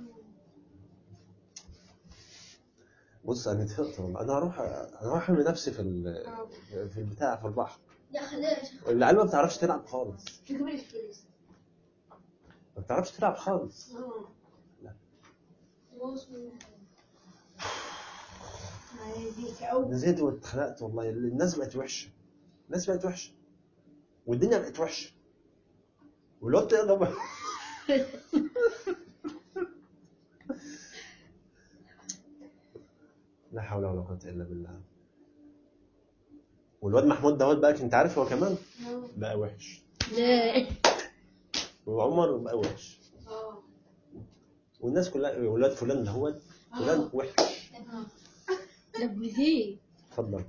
بص انا اتفقت والله انا هروح انا هروح ارمي نفسي في ال... في البتاع في البحر يا خلاص العيال ما بتعرفش تلعب خالص كبر الفلوس ما بتعرفش تلعب خالص لا. ديك أول نزلت واتخنقت والله الناس بقت وحشه الناس بقت وحشه والدنيا بقت وحشه والواد تقدر لا حول ولا قوه الا بالله والواد محمود دوت بقى انت عارف هو كمان بقى وحش لا وعمر بقى وحش اه والناس كلها ولاد فلان دهوت فلان وحش ده ابنتي اتفضل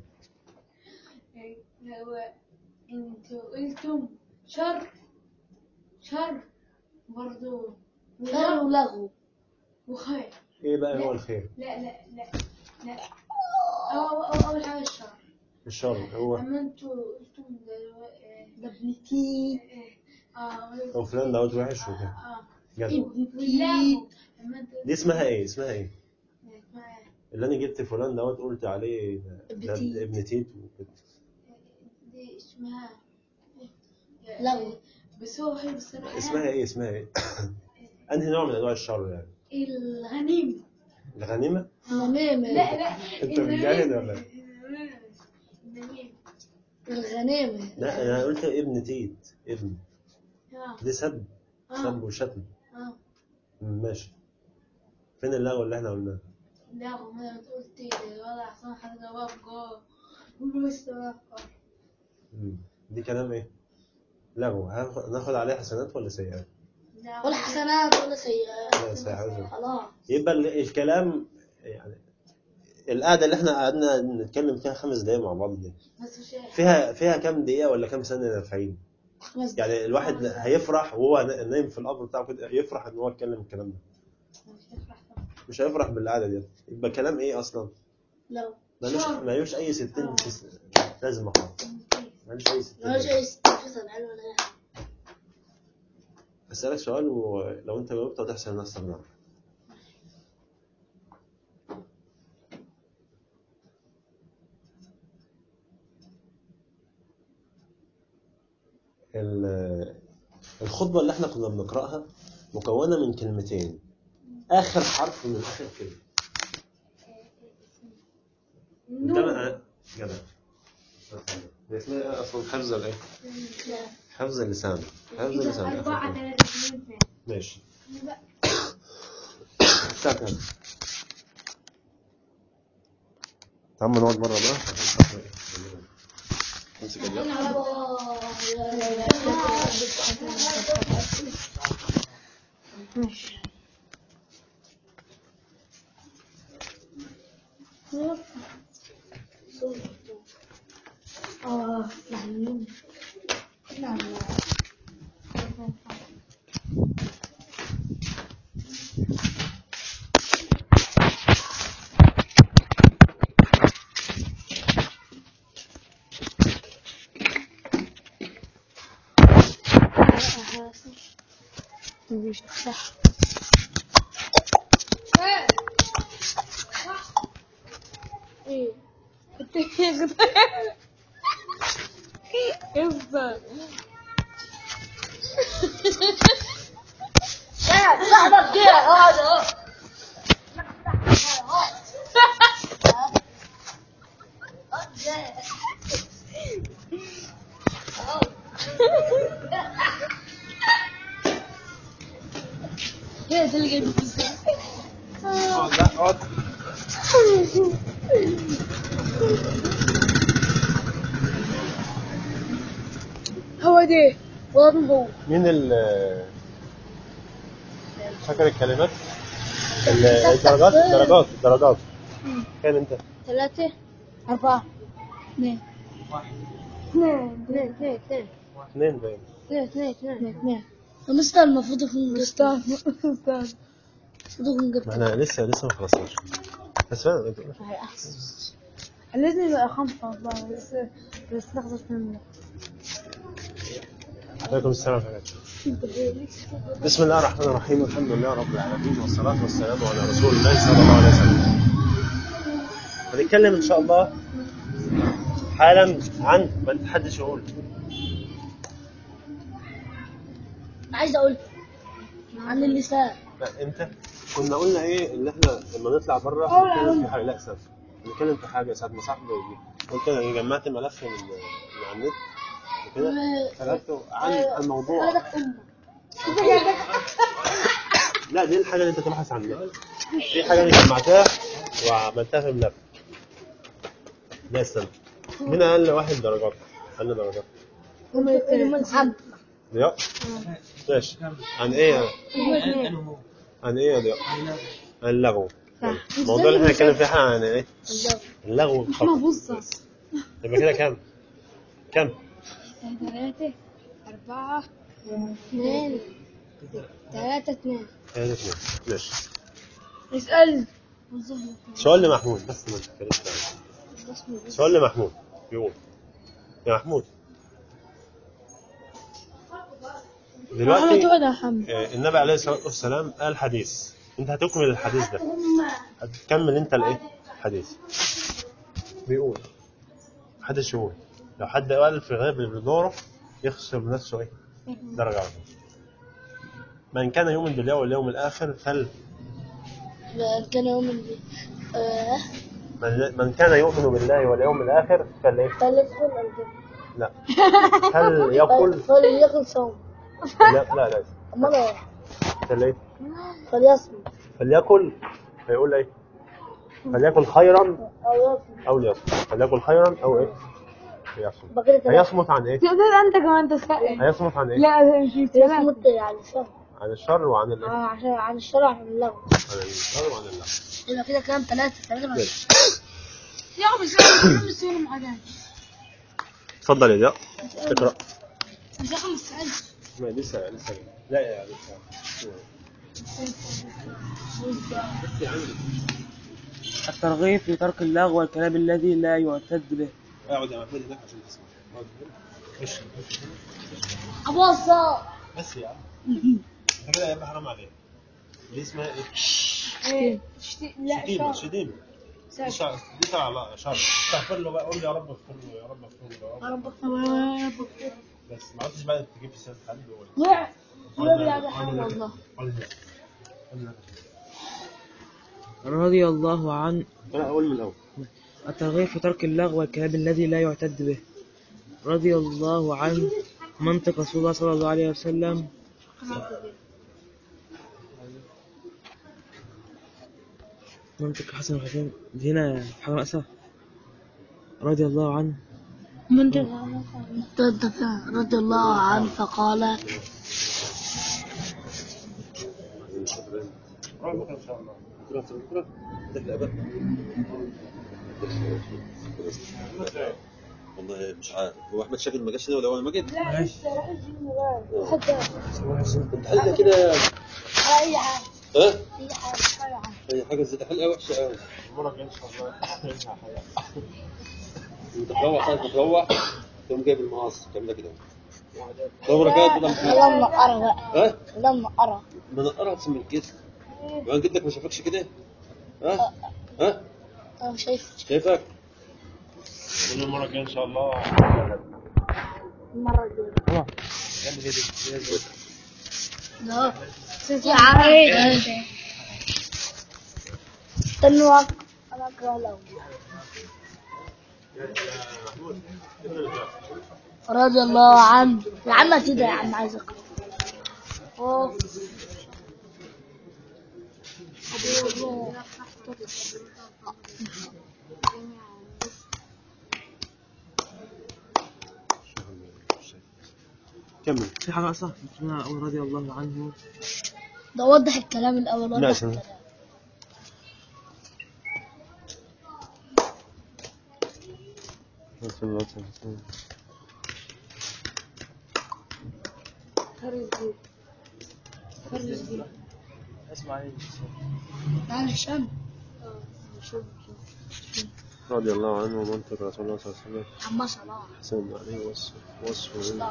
هو انتوا قلتم شر شر برضو شر ولغو وخير ايه بقى هو الخير لا لا لا لا أو أو أول حاجة الشر الشر هو أما انتوا قلتم دلوقتي ده ابنتي اه هو فلان دوت وحش وكده اه جدع واللعب أما انتوا دي اسمها ايه اسمها ايه اسمها إيه؟ اللي انا جبت فلان دوت قلت عليه ده- ابن ده تيت. ابن تيت وكده دي اسمها لغو. بس هو حلو الصراحة اسمها ايه اسمها ايه انهي نوع من انواع الشر يعني الغنيم الغنيمه الغنيمة لا لا انت بتجاهد ولا إيه؟ الغنيم الغنيمة لا انا قلت ابن تيت ابن اه دي سب سب وشتم اه مم، ماشي فين اللغو اللي احنا قلناه لا ما قلت ولا احسن حاجة بقى بس بقى مم. دي كلام ايه لغو هاخ- ناخد عليه حسنات ولا سيئات لا ولا حسنات ولا سيئات لا سيئات خلاص يبقى ال- الكلام يعني القعده اللي احنا قعدنا نتكلم فيها خمس دقايق مع بعض دي بس مش فيها فيها كام دقيقه ولا كام ثانيه نافعين خمس يعني الواحد هيفرح وهو نايم في القبر بتاعه كده يفرح ان هو اتكلم الكلام ده مش هيفرح طبعا مش هيفرح بالقعده دي يبقى كلام ايه اصلا لو ملوش ملوش اي ستين تس- لازمه خالص ملوش اي ستين مالوش لازمة. أي استفسار علم ولا أي حاجة. اسالك سؤال ولو انت جاوبت هتحسب نفسك نار ال- الخطبة اللي احنا كنا بنقرأها مكونة من كلمتين آخر حرف من آخر كلمة جدع جدع هي اسمها ايه اصلا حفظ الايه؟ حفظ اللسان حفظ اللسان آخر أربعة كلمة. ثلاثة اثنين اثنين ماشي الساعة كام؟ تعال نقعد بره بقى امسك اللاب آه نعم نعم مش صح ايه افضل صاحبك كده هذا كده تلقى لا اقعد هو ده والله هو مين ال فاكر الكلمات ال- الدرجات الدرجات الدرجات كان انت ثلاثة أربعة اثنين اثنين اثنين اثنين اثنين اثنين باين اثنين اثنين اثنين اثنين مستر المفروض يكون أستاذ المفروض يكون ما احنا لسه لسه ما خلصناش بس فعلا لازم يبقى خمسة أربعة بس بس ناخذ منه عليكم السلام ورحمة الله بسم الله الرحمن الرحيم الحمد لله رب العالمين والصلاة والسلام على رسول الله صلى الله عليه وسلم هنتكلم إن شاء الله حالا عن ما تحدش يقول عايز اقول عن اللسان لا انت كنا قلنا ايه ان احنا لما نطلع بره نتكلم في حاجه لا سبب نتكلم في حاجه ساعه ما صاحبي يجي قلت انا جمعت ملف من من على النت وكده كتبته عن الموضوع لا دي الحاجه اللي انت تبحث عنها في حاجه انا جمعتها وعملتها في ملف لا استنى مين اقل واحد درجات اقل درجات محمد ضياء ماشي عن ايه عن ايه يا ضياء عن اللغو الموضوع اللي احنا هنتكلم فيه احنا عن ايه اللغو بص يبقى كده كام كام ثلاثة أربعة اثنين ثلاثة اثنين ثلاثة اثنين ماشي اسأل سؤال لمحمود بس ما تتكلمش عنه. سؤال لمحمود يقول يا محمود دلوقتي تقعد يا محمد آه، النبي عليه الصلاة والسلام قال حديث انت هتكمل الحديث ده هتكمل انت الايه الحديث بيقول محدش يقول لو حد قال في غيب اللي بدوره يخسر نفسه ايه درجة واحدة من كان يؤمن بالله واليوم الآخر فل كان يوم ال- آه، من, من كان يؤمن بالله واليوم الآخر فل ايه فليدخل الجنة لا هل يقول فليقل صوم لا لا لا امال ايه فل ايه فليصمت فليقل فيقول ايه فليكن خيرا او يصمت او ليصمت فليكن خيرا او ايه ليصمت بقى كده ثلاثة. هيصمت عن ايه تقدر أنت كمان تسأل هيصمت عن ايه لا مش ثلاثة يصمت يعني شهر عن الشر وعن الايه آه، عشان عن الشرع عن اللغو عن الشر وعن الله يبقى كده كام ثلاثة ثلاثة بس يا أخي مش عارف مش سؤال معدن اتفضل يا ضياء اقرا مش عارف مش سؤال ما لسه لسه لا يا لسه الترغيب في ترك اللغو والكلام الذي لا يعتد به اقعد يا محمود هناك عشان تسمع اقعد هنا. خش ابو الصاد بس يا عم انت كده يبقى حرام عليك دي اسمها ايه؟ إيه شتي- لا شتيمة شر شتيمة دي شر دي تبع الله شر استغفر له بقى قول لي يا رب اغفر له يا رب اغفر له يا رب بس ما عدتش بقى تجيب في سيرة حد وقول والله رضي الله عن لا اقول من الاول الترغيب في ترك اللغو والكلام الذي لا يعتد به رضي الله عن منطق رسول الله صلى الله عليه وسلم منطق حسن الحسين دي هنا حاجة ناقصة رضي الله عنه رضي الله عنه فقال روح بكره ان شاء الله بكره بكره تحلق بقى والله مش عارف هو احمد شاكر ما جاش هنا ولا اول ما جيت انت حلقه كده اي حاجة ها اي حاجة هي حاجه زي حلقه وحشه قوي المره الجايه ان شاء الله انت تروح ساعه ما تروح تقوم جايب المقص تعملها كده بركات بدل لما أرى بقى ها لما أرى من القرع تسمى كده وان جدك ما شافكش كده ها ها أنا شايف شايفك كل مرة الجاية ان شاء الله المرة الجاية خلاص كمل هدي لا يا عارف استنوا أنا أقرأ له رضي الله عنه يا عم كده يا عم عايز أقرأ أوه. كمل في حاجة صح اسمها أول رضي الله عنه ده وضح الكلام الأول وضح لا، الكلام اسمع عليه تعال هشام رضي الله عنه ومنطق رسول الله صلى الله عليه وسلم عم صلاح حسن عليه وصف وصف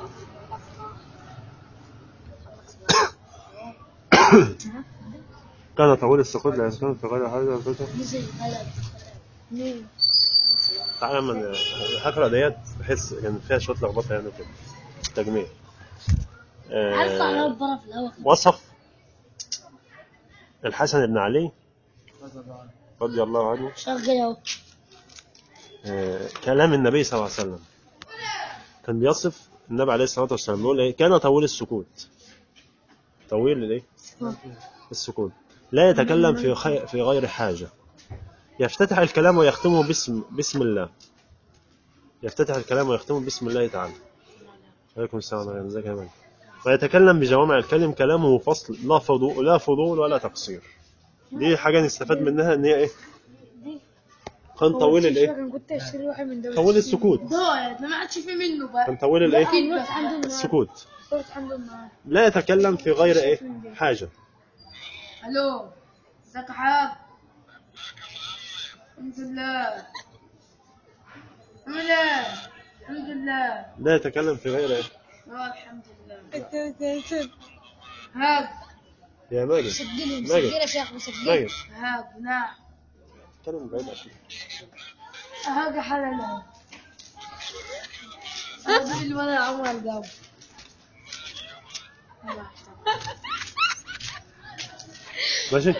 كان طويل السقوط لا يسكن في غير حاجة نزل بلد مين تعالى من الحفرة ديت بحس كان فيها شوية لخبطة يعني كده تجميع عارف على آه البرة في الهواء وصف الحسن بن علي رضي الله عنه رضي الله عنه شغل اهو آه كلام النبي صلى الله عليه وسلم كان بيصف النبي عليه الصلاة والسلام بيقول ايه كان طويل السكوت طويل الايه السكوت لا يتكلم في خي... في غير حاجة يفتتح الكلام ويختمه باسم بسم الله يفتتح الكلام ويختمه بسم الله تعالى عليكم السلام ورحمة الله ازيك يا مان ويتكلم بجوامع الكلم كلامه فصل لا فضول لا فضول ولا تقصير دي حاجة نستفاد منها ان هي ايه كان طويل الايه انا كنت اشتري واحد من دول طويل السكوت ده ما عادش في منه بقى كان طويل الايه رحت عنده النهارده السكوت رحت عنده النهارده لا يتكلم في غير ايه حاجة الو ازيك يا حاج الحمد لله عامل ايه الحمد لله لا يتكلم في غير ايه اه الحمد لله هاج يا ماجد سجلهم ماجد. سجل يا شيخ مسجل ماجد هاج نعم كلام بعيد عشان هاج حلال هذا اللي وانا عمر الجو ماشي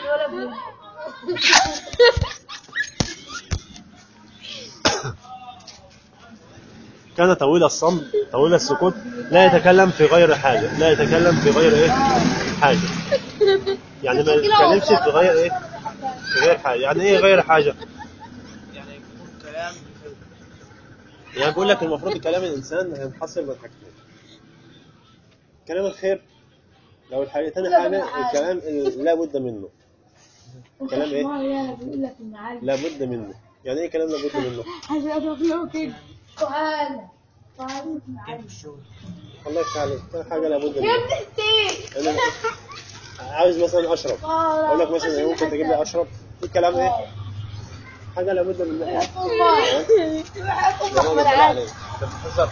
كان طويل الصمت طويل السكوت لا يتكلم في غير حاجة لا يتكلم في غير ايه حاجة يعني ما يتكلمش في غير ايه في غير حاجة يعني ايه غير حاجة يعني يكون كلام يعني بقول لك المفروض كلام الانسان هينحصر من حاجتين كلام الخير لو الحاجة تاني حاجة الكلام اللي لا بد منه كلام ايه بيقول لك ان عارف لا بد منه يعني ايه كلام لا بد منه عشان اضرب له كده تعالى تعالى كيف الشغل الله يفتح عليك كل حاجة لابد يا منها ابن التيك يعني أنا عاوز مثلا أشرب أقول لك مثلا ممكن تجيب لي أشرب في كلام إيه حاجة لابد منها الله يا راجل بالله عليك. أنت بتهزر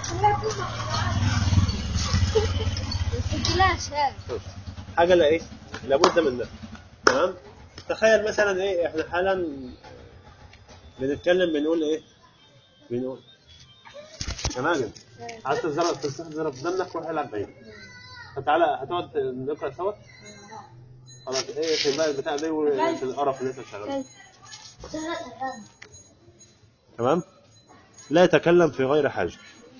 سجلها شاف حاجة لا إيه لابد منها تمام تخيل مثلا إيه إحنا حالا بنتكلم بنقول إيه بنقول يا ماجد عايز تزرع تزرع في دمك روح العب بعيد فتعالى هتقعد نقرا سوا خلاص ايه في بقى البتاع ده وفي القرف اللي انت شغال تمام لا يتكلم في غير حاجة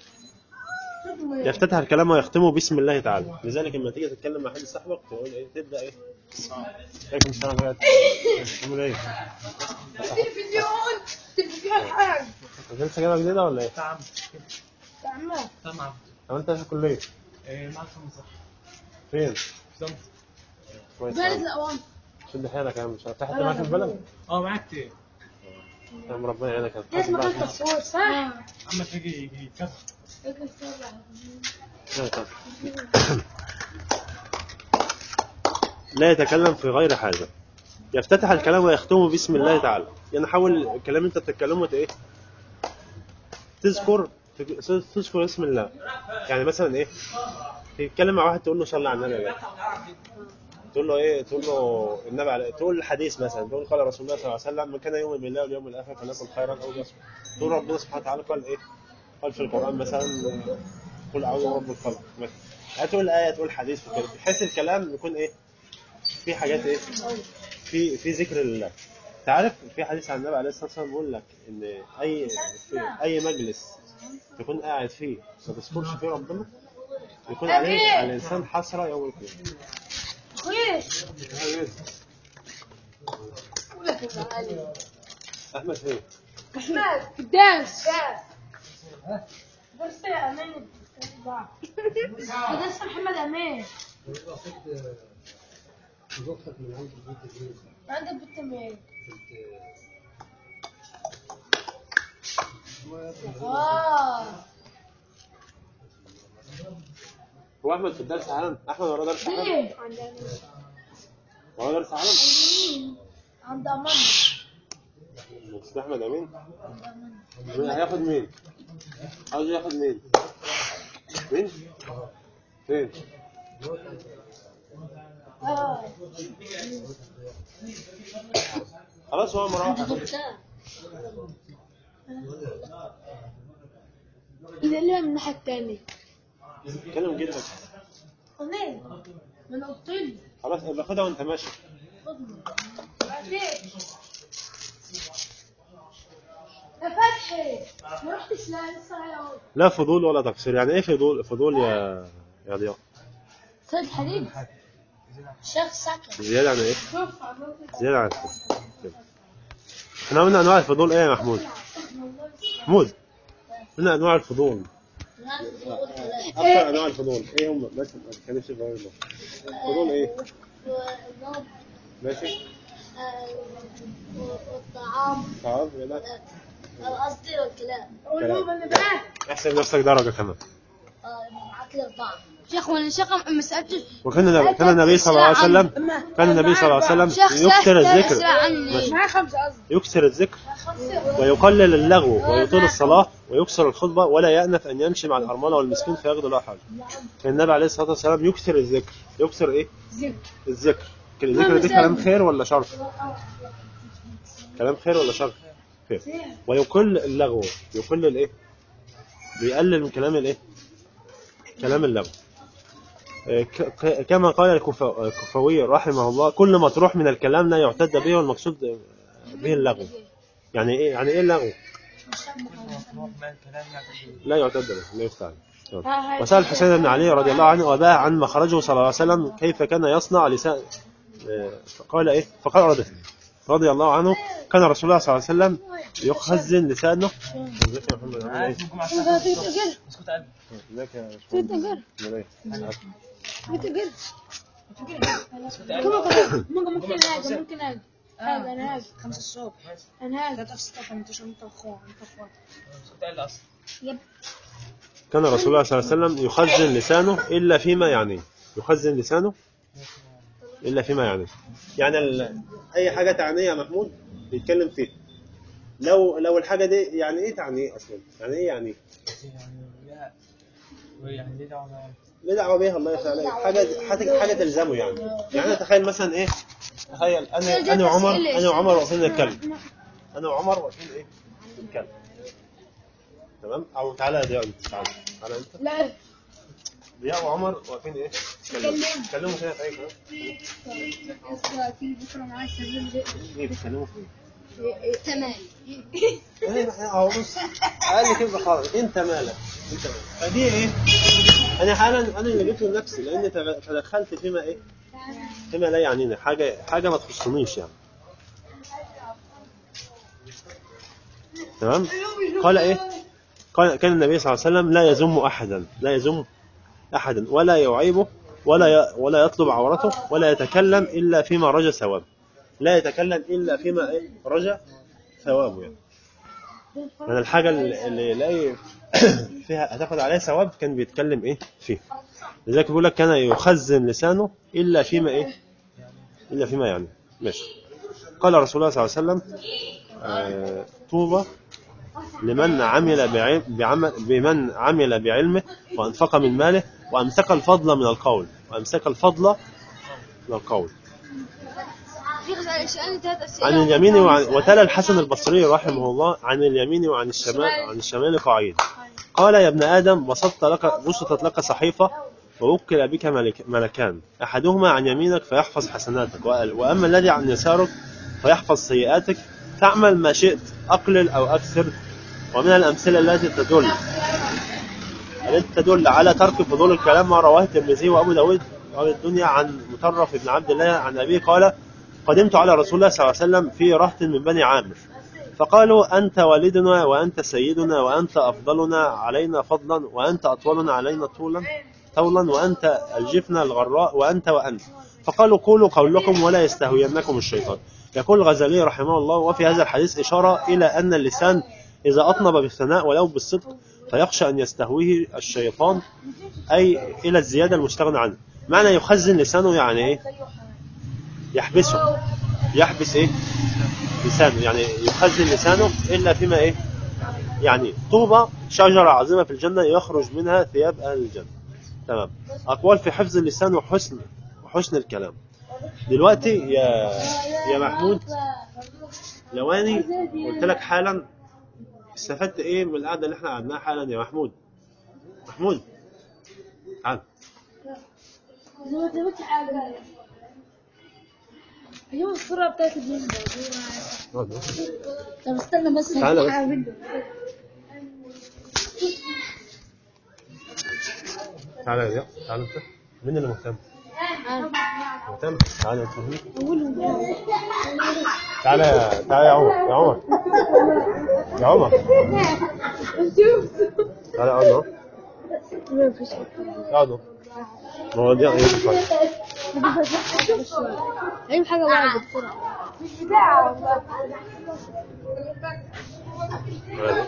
يفتتح الكلام ويختمه بسم الله تعالى لذلك لما تيجي تتكلم مع حد صاحبك تقول ايه تبدا ايه عليكم السلام ورحمه الله تعمل ايه تلفزيون تلفزيون حاج انت لسه جايبها جديده ولا ايه تعب تعمل تمام طب انت في الكليه إيه مع الخمسة فين صمت كويس بارد أوي. الاوان شد حيلك يا عم مش عارف تحت معاك في البلد اه معاك كتير يا عم ربنا يعينك يا عم. اسمه خمسة الصور صح؟ عم تلاقي يجي كذا لا طب. لا يتكلم في غير حاجة يفتتح الكلام ويختمه بسم الله تعالى يعني حاول الكلام انت بتتكلمه ت- ايه تذكر تك- تذكر اسم الله يعني مثلا ايه تتكلم مع واحد تقول له صلي على النبي يا جدع. تقول له ايه تقول له النبي عليه تقول الحديث مثلا تقول قال رسول الله صلى الله عليه وسلم من كان يؤمن بالله واليوم الاخر فليكن خيرا او ليصمت تقول ربنا سبحانه وتعالى قال ايه قال في القران مثلا آه، قل اعوذ برب الفلق مثلا هتقول ايه تقول حديث وكده بحيث الكلام يكون ايه في حاجات ايه في في ذكر لله تعرف في حديث عن النبي عليه الصلاه والسلام بيقول لك ان اي في اي مجلس تكون قاعد فيه ما تذكرش فيه ربنا يكون عليه على الانسان حسره يوم القيامه احمد فين؟ قداس درس أمين درس محمد أمين عند البت أمين آه هو احمد في الدرس عالم احمد وراه درس عالم ليه؟ وراه درس عالم عند أمان مش احمد امين مين هياخد مين عاوز ياخد مين مين فين آه خلاص هو مروح إذا اللي من الناحية التانية كلم جدك أمين من أوضتي خلاص ابقى خدها وانت ماشي يا فتحي ما رحتش لا لسه هيقعد لا فضول ولا تقصير يعني ايه فضول فضول يا يا ضياء سيد حديد شيخ سكن زياده عن ايه شوف عملت زياده عن كده. احنا قلنا انواع الفضول ايه يا محمود محمود قلنا انواع الفضول اكثر انواع الفضول ايه هم بس ما تتكلمش في الفضول الفضول ايه ماشي والطعام طب يلا قصدي والكلام قلوب النبات احسب نفسك درجه كمان معاك الأربعة شيخ وانا شيخ ما سالتش وكان النبي كان النبي صلى الله عليه وسلم كان النبي صلى الله عليه وسلم يكثر الذكر ماشي. معايا خمسة قصدي يكثر الذكر ويقلل اللغو ويطيل الصلاة ويكثر الخطبة ولا يأنف أن يمشي مع الأرملة والمسكين فيغدو له حاجة كان النبي عليه الصلاة والسلام يكثر الذكر يكثر إيه؟ الذكر الذكر ده كلام خير ولا شر؟ كلام خير ولا شر؟ خير ويقل اللغو يقل الإيه؟ بيقلل من كلام الإيه؟ كلام اللغو آه، ك- ك- كما قال الكفا- الكفوي رحمه الله كل ما تروح من الكلام لا يعتد به والمقصود به اللغو يعني ايه يعني ايه اللغو لا يعتد به لا يفتعل وسأل الحسين بن علي رضي الله عنه وباه عن مخرجه صلى الله عليه وسلم كيف كان يصنع لسان آه، فقال ايه فقال رضي رضي الله عنه كان رسول الله صلى الله عليه وسلم يخزن لسانه ازيك يا محمد عامل ايه؟ اسكت قلبي ازيك يا باشمهندس؟ عامل ايه؟ ممكن ممكن هاجي ممكن هاجي هاجي انا هاجي خمسة الصبح انا هاجي ثلاثة في ستة انت شو انت اخوة انت اخوات اسكت قلبي اصلا كان رسول الله صلى الله عليه وسلم يخزن لسانه إلا فيما يعنيه يخزن لسانه إلا فيما يعنيه يعني ال... أي حاجة تعنيه يا محمود يتكلم فيها لو لو الحاجة دي يعني إيه تعنيه أصلا يعني إيه يعني يعني لا يعني ليه دعوه معايا؟ ليه دعوة بيها الله يفتح عليك حاجة حاجة حاجة تلزمه يعني يعني تخيل مثلا إيه تخيل أنا أنا وعمر أنا وعمر واقفين نتكلم أنا وعمر واقفين إيه نتكلم تمام أو تعالى يا ضياء أنت، تعالى تعالى أنت لا ضياء وعمر واقفين ايه؟ يتكلموا يتكلموا كده في اي كلام في بكرة معايا سلم ايه بيتكلموا في ايه؟ تمام ايه اهو بص اقل كده خالص انت مالك انت مالك فدي ايه؟ انا حالا انا اللي جبته لنفسي لان تغ- تدخلت فيما ايه؟ فيما لا يعنيني حاجه حاجه ما تخصنيش يعني تمام؟ قال ايه؟ قال كان النبي صلى الله عليه وسلم لا يذم احدا لا يذم احدا ولا يعيبه ولا ي- ولا يطلب عورته ولا يتكلم الا فيما رجى ثوابه لا يتكلم الا فيما ايه؟ رجى ثوابه يعني يعني الحاجه اللي اللي يلاقي فيها هتاخد عليها ثواب كان بيتكلم ايه فيه لذلك بيقول لك كان يخزن لسانه الا فيما ايه الا فيما يعني ماشي قال رسول الله صلى الله عليه وسلم آه، طوبى لمن عمل بعلم بعمل بمن عمل بعلمه وأنفق من ماله وأمسك الفضل من القول وأمسك الفضل من القول في سألني ثلاث أسئلة عن اليمين وعن وتلا الحسن البصري رحمه الله عن اليمين وعن الشمال عن الشمال قاعدة قال يا ابن آدم بسطت لك بسطت لك صحيفة ووكل بك ملك ملكان أحدهما عن يمينك فيحفظ حسناتك وقال وأما الذي عن يسارك فيحفظ سيئاتك فاعمل ما شئت أقلل أو أكثر ومن الأمثلة التي تدل التي تدل على ترك فضول الكلام ما رواه الترمذي وأبو داود وأبي الدنيا عن مطرف بن عبد الله عن أبيه قال قدمت على رسول الله صلى الله عليه وسلم في رهط من بني عامر فقالوا أنت والدنا وأنت سيدنا وأنت أفضلنا علينا فضلا وأنت أطولنا علينا طولا طولا وأنت الجفن الغراء وأنت وأنت فقالوا قولوا قولكم ولا يستهوينكم الشيطان يقول الغزالي رحمه الله وفي هذا الحديث إشارة إلى أن اللسان إذا أطنب بالثناء ولو بالصدق فيخشى أن يستهويه الشيطان أي إلى الزيادة المستغنى عنه معنى يخزن لسانه يعني إيه يحبسه يحبس إيه لسانه يعني يخزن لسانه إلا فيما إيه يعني طوبى شجرة عظيمة في الجنة يخرج منها ثياب أهل الجنة تمام أقوال في حفظ اللسان وحسن وحسن الكلام دلوقتي يا يا محمود لو أنا قلت لك حالا استفدت إيه من القعدة اللي إحنا قعدناها حالا يا محمود محمود تعال ما تبغى حاجة ايوه الصورة بتاعت الجنة اقعد. طب استنى بس تعالى بس. هحاول. تعالى يا ضياء تعالى أنت مين اللي مهتم؟ مهتم؟ تعالى أنت مهتم؟ تعالى يا تعالى يا عمر يا عمر يا عمر تعالى اقعد اهو اقعد اهو ما هو ضياء يجي شوية. اي حاجة واحدة بسرعة تعالى.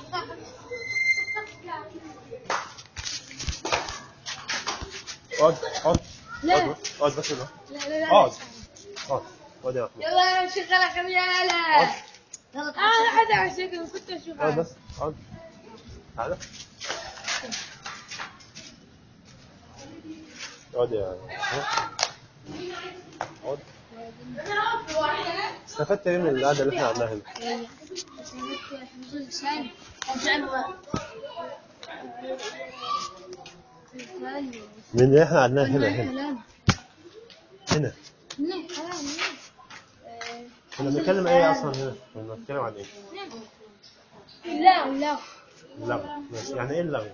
اقعد اقعد اقعد اقعد بس هنا لا لا لا اقعد اقعد اقعد يا محمود يلا شغلة خليها اقعد انا حدا على الشكل ما كنت اشوف اقعد بس اقعد تعالى اقعد يا اقعد استفدت ايه من القعده اللي احنا قعدناها هنا؟ من اللي احنا قعدناه هنا هنا هنا كنا بنتكلم ايه اصلا هنا؟ كنا بنتكلم عن ايه؟ لا لا اللغو ماشي يعني ايه اللغو؟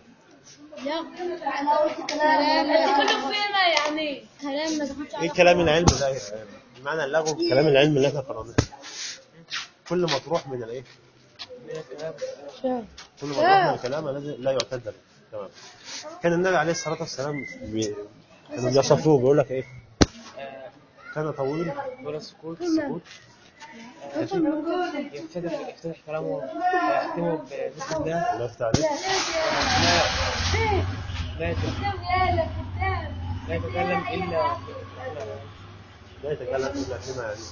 كله فينا يعني كلام ما دخلش ايه كلام العلم ده؟ معنى اللغو كلام العلم اللي احنا قرأناه كل ما تروح من الايه؟ كل ما تروح من الكلام الذي لا يعتد به تمام كان النبي عليه الصلاه والسلام بي... كانوا بيصفوه بيقول لك ايه؟ كان طويل ولا السكوت السكوت يفتتح يفتتح كلامه ويختمه ببسم الله الله يفتح عليك لا يتكلم لا يتكلم الا لا يتكلم الا فيما يعني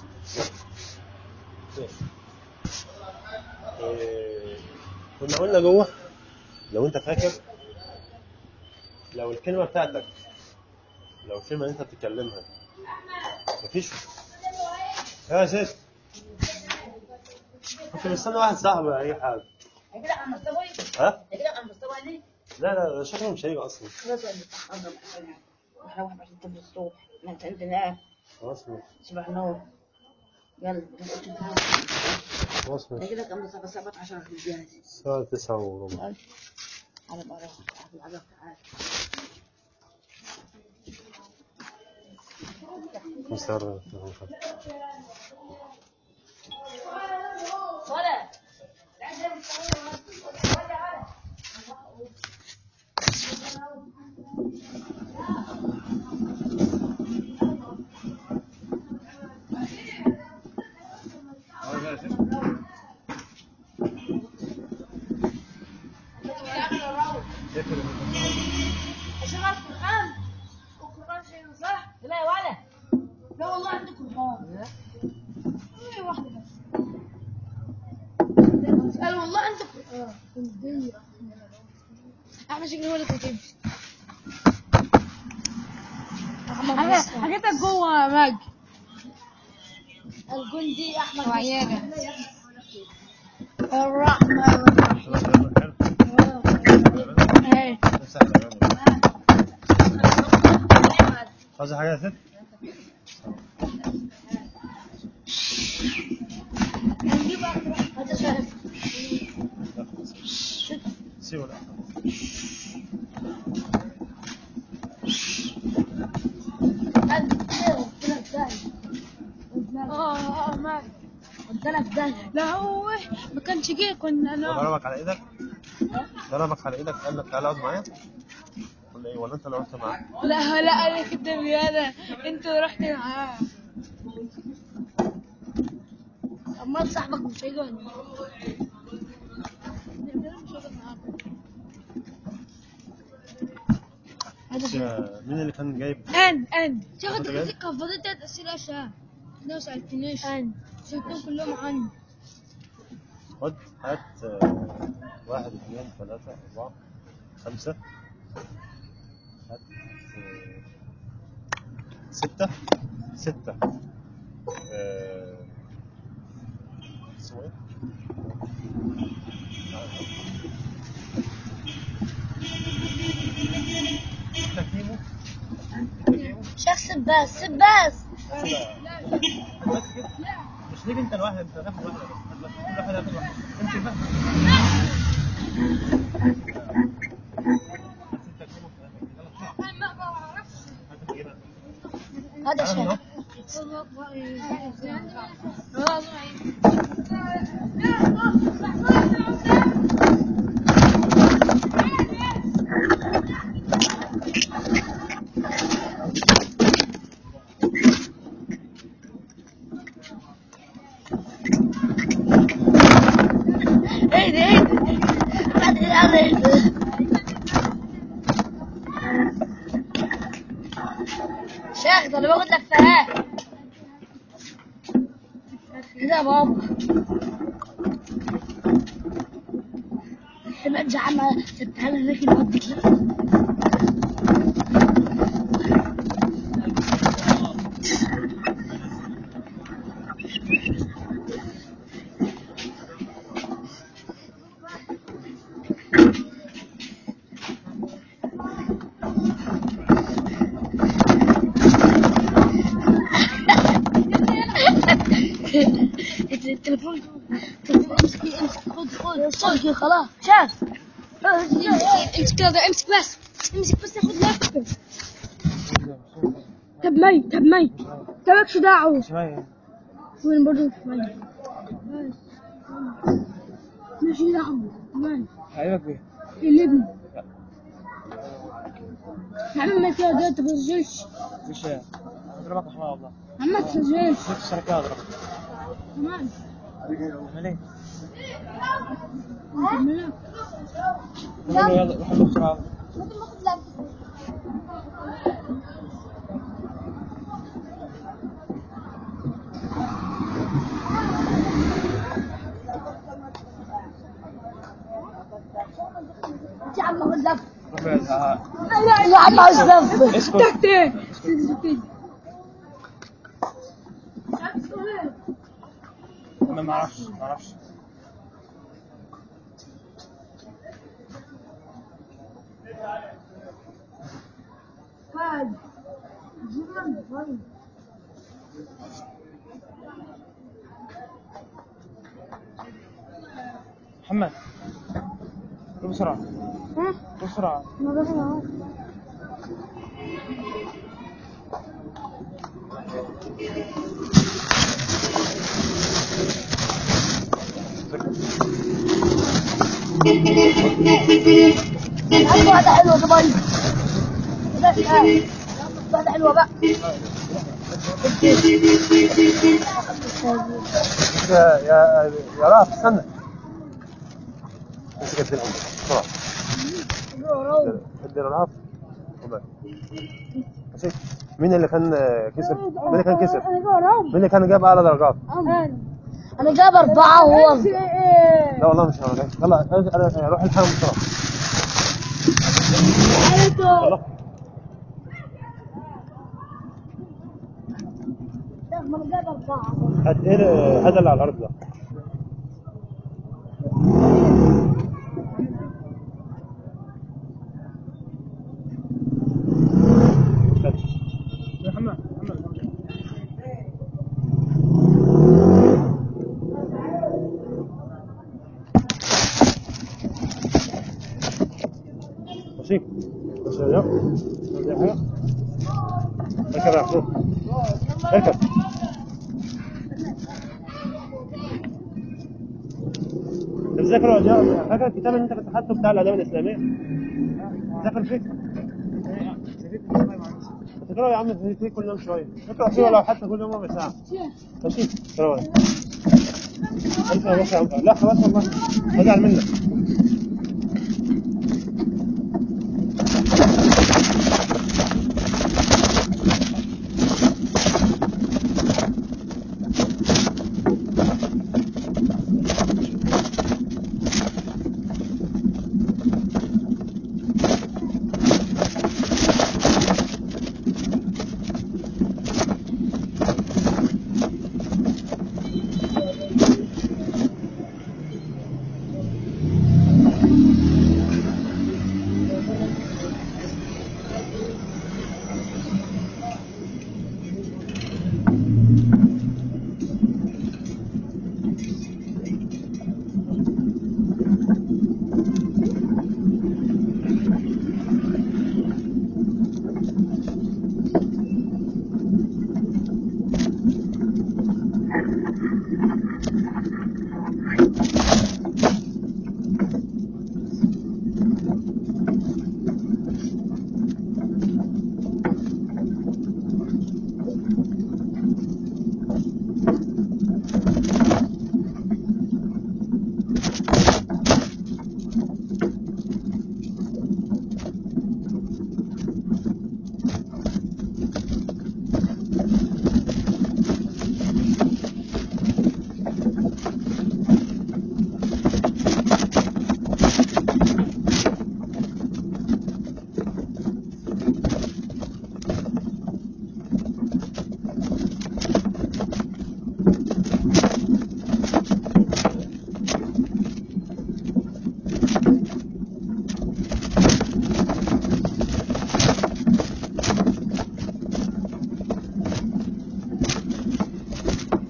إيه، كنا قلنا جوه لو انت فاكر لو الكلمه بتاعتك لو الكلمه اللي انت بتتكلمها مفيش يا ست كنت مستني واحد صاحبي ولا اي حاجه كده عم مستوي ها؟ كده عم مستوي عليه لا لا شكله مش هيجي اصلا خلاص انا بتحضر احنا واحد عشان تبدا الصبح ما انت انت نام خلاص ماشي. صباح نور يلا خلاص ماشي كده كم سبعة سبعة عشر في الجهاز الساعة تسعة وربع على مرة على مرة تعال مستغرب عشان القرآن القرآن شيء صح؟ لا يا ولا لا والله عندي قرآن ايه واحدة بس قال والله عندي قرآن احمد شكله هو اللي كاتب احمد مصطفى. حاجتك جوه ماج الجندي احمد وعياجة الرحمة ايه عاوز حاجة يا ست؟ هذا شايف سي ولا اه اه ماج ودلك ده لا هو ما كانش جه كنا انا ضربك على ايدك ضربك على ايدك قال لك تعالى اقعد معايا ولا ايه ولا انت اللي رحت معاه لا لا انا كنت انا انت رحت معاه امال صاحبك مش هيجي ولا بس يا- مين اللي كان جايب ان ان كنت جايب؟ فضلت تلات اسئله عشان ما سالتنيش ان سالتهم كلهم عني خد هات آه، واحد اثنين ثلاثة أربعة خمسة هات آه، ستة ستة آه، اسمه ايه؟ ستة كيمو شخص بس بس بس كده مش ليك انت الواحد انت تاخد واحدة بس بس كل واحد ياخد واحدة امسك بقى ستة كيمو يلا بسرعة هات كده هذا تعالى شايف ايه ده ايه ده بعد الأرض ايه ده شيخ ده انا باخد لفات كده يا بابا تبقى انت عم تعالى هناك نوديك لا التليفون التليفون امسك امسك خد خد صدق خلاص شاف امسك كده امسك بس امسك بس خد لفه طب ميت طب ميت مالكش دعوه شوية وين برضه ميت ماشي دعوه ميت عيبك بيه قلبني يا عم ما كده ده تغزلش مش اضربك يا حمار والله عم ما تغزلش ست الشركات اضربك كمان اعمل ايه؟ مالك قول له يلا روح له بسرعة يا عم خد لف روح له يا- يا عم عاوز لف اسكت تحت ايه سكت ما ما اعرفش ما اعرفش محمد روح بسرعة روح بسرعة عم واحدة حلوة كمان بس آه. واحدة حلوة بقى يا يا يا رأف استنى امسك التليفون بسرعة ادي رأف خد ماشي مين اللي كان كسب؟ مين اللي كان كسب؟ مين اللي كان جاب أعلى درجات؟ أنا جايب أربعة وهو ايه لا والله مش هقول لك يلا أنا- أنا- روح الحمام بسرعه يلا من جاب أربعة هات ايه هذا اللي على الارض ده هات. محمد محمد ماشي ماشي يلا عندي حاجة اركب يا محمود اركب تذاكر ولا جاء فاكر الكتاب اللي انت كنت حاطه بتاع الاداب الاسلاميه ذاكر فيه تقرا يا عم فيه كل يوم شويه اقرا فيه ولو حتى كل يوم ربع ساعه ماشي سلام عليكم انت يا باشا يا عم. لا خلاص والله ازعل منك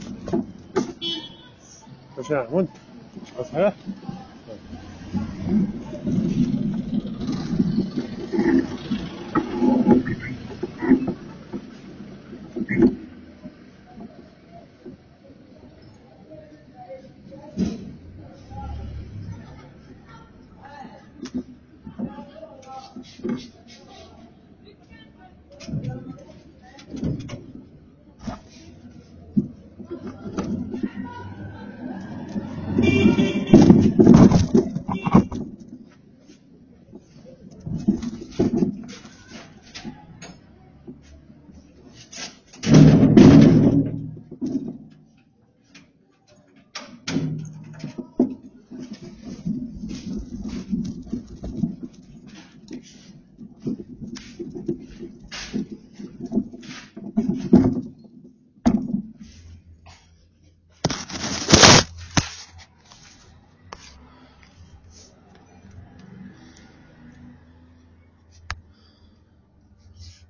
ماشي يا محمود عاوز حاجه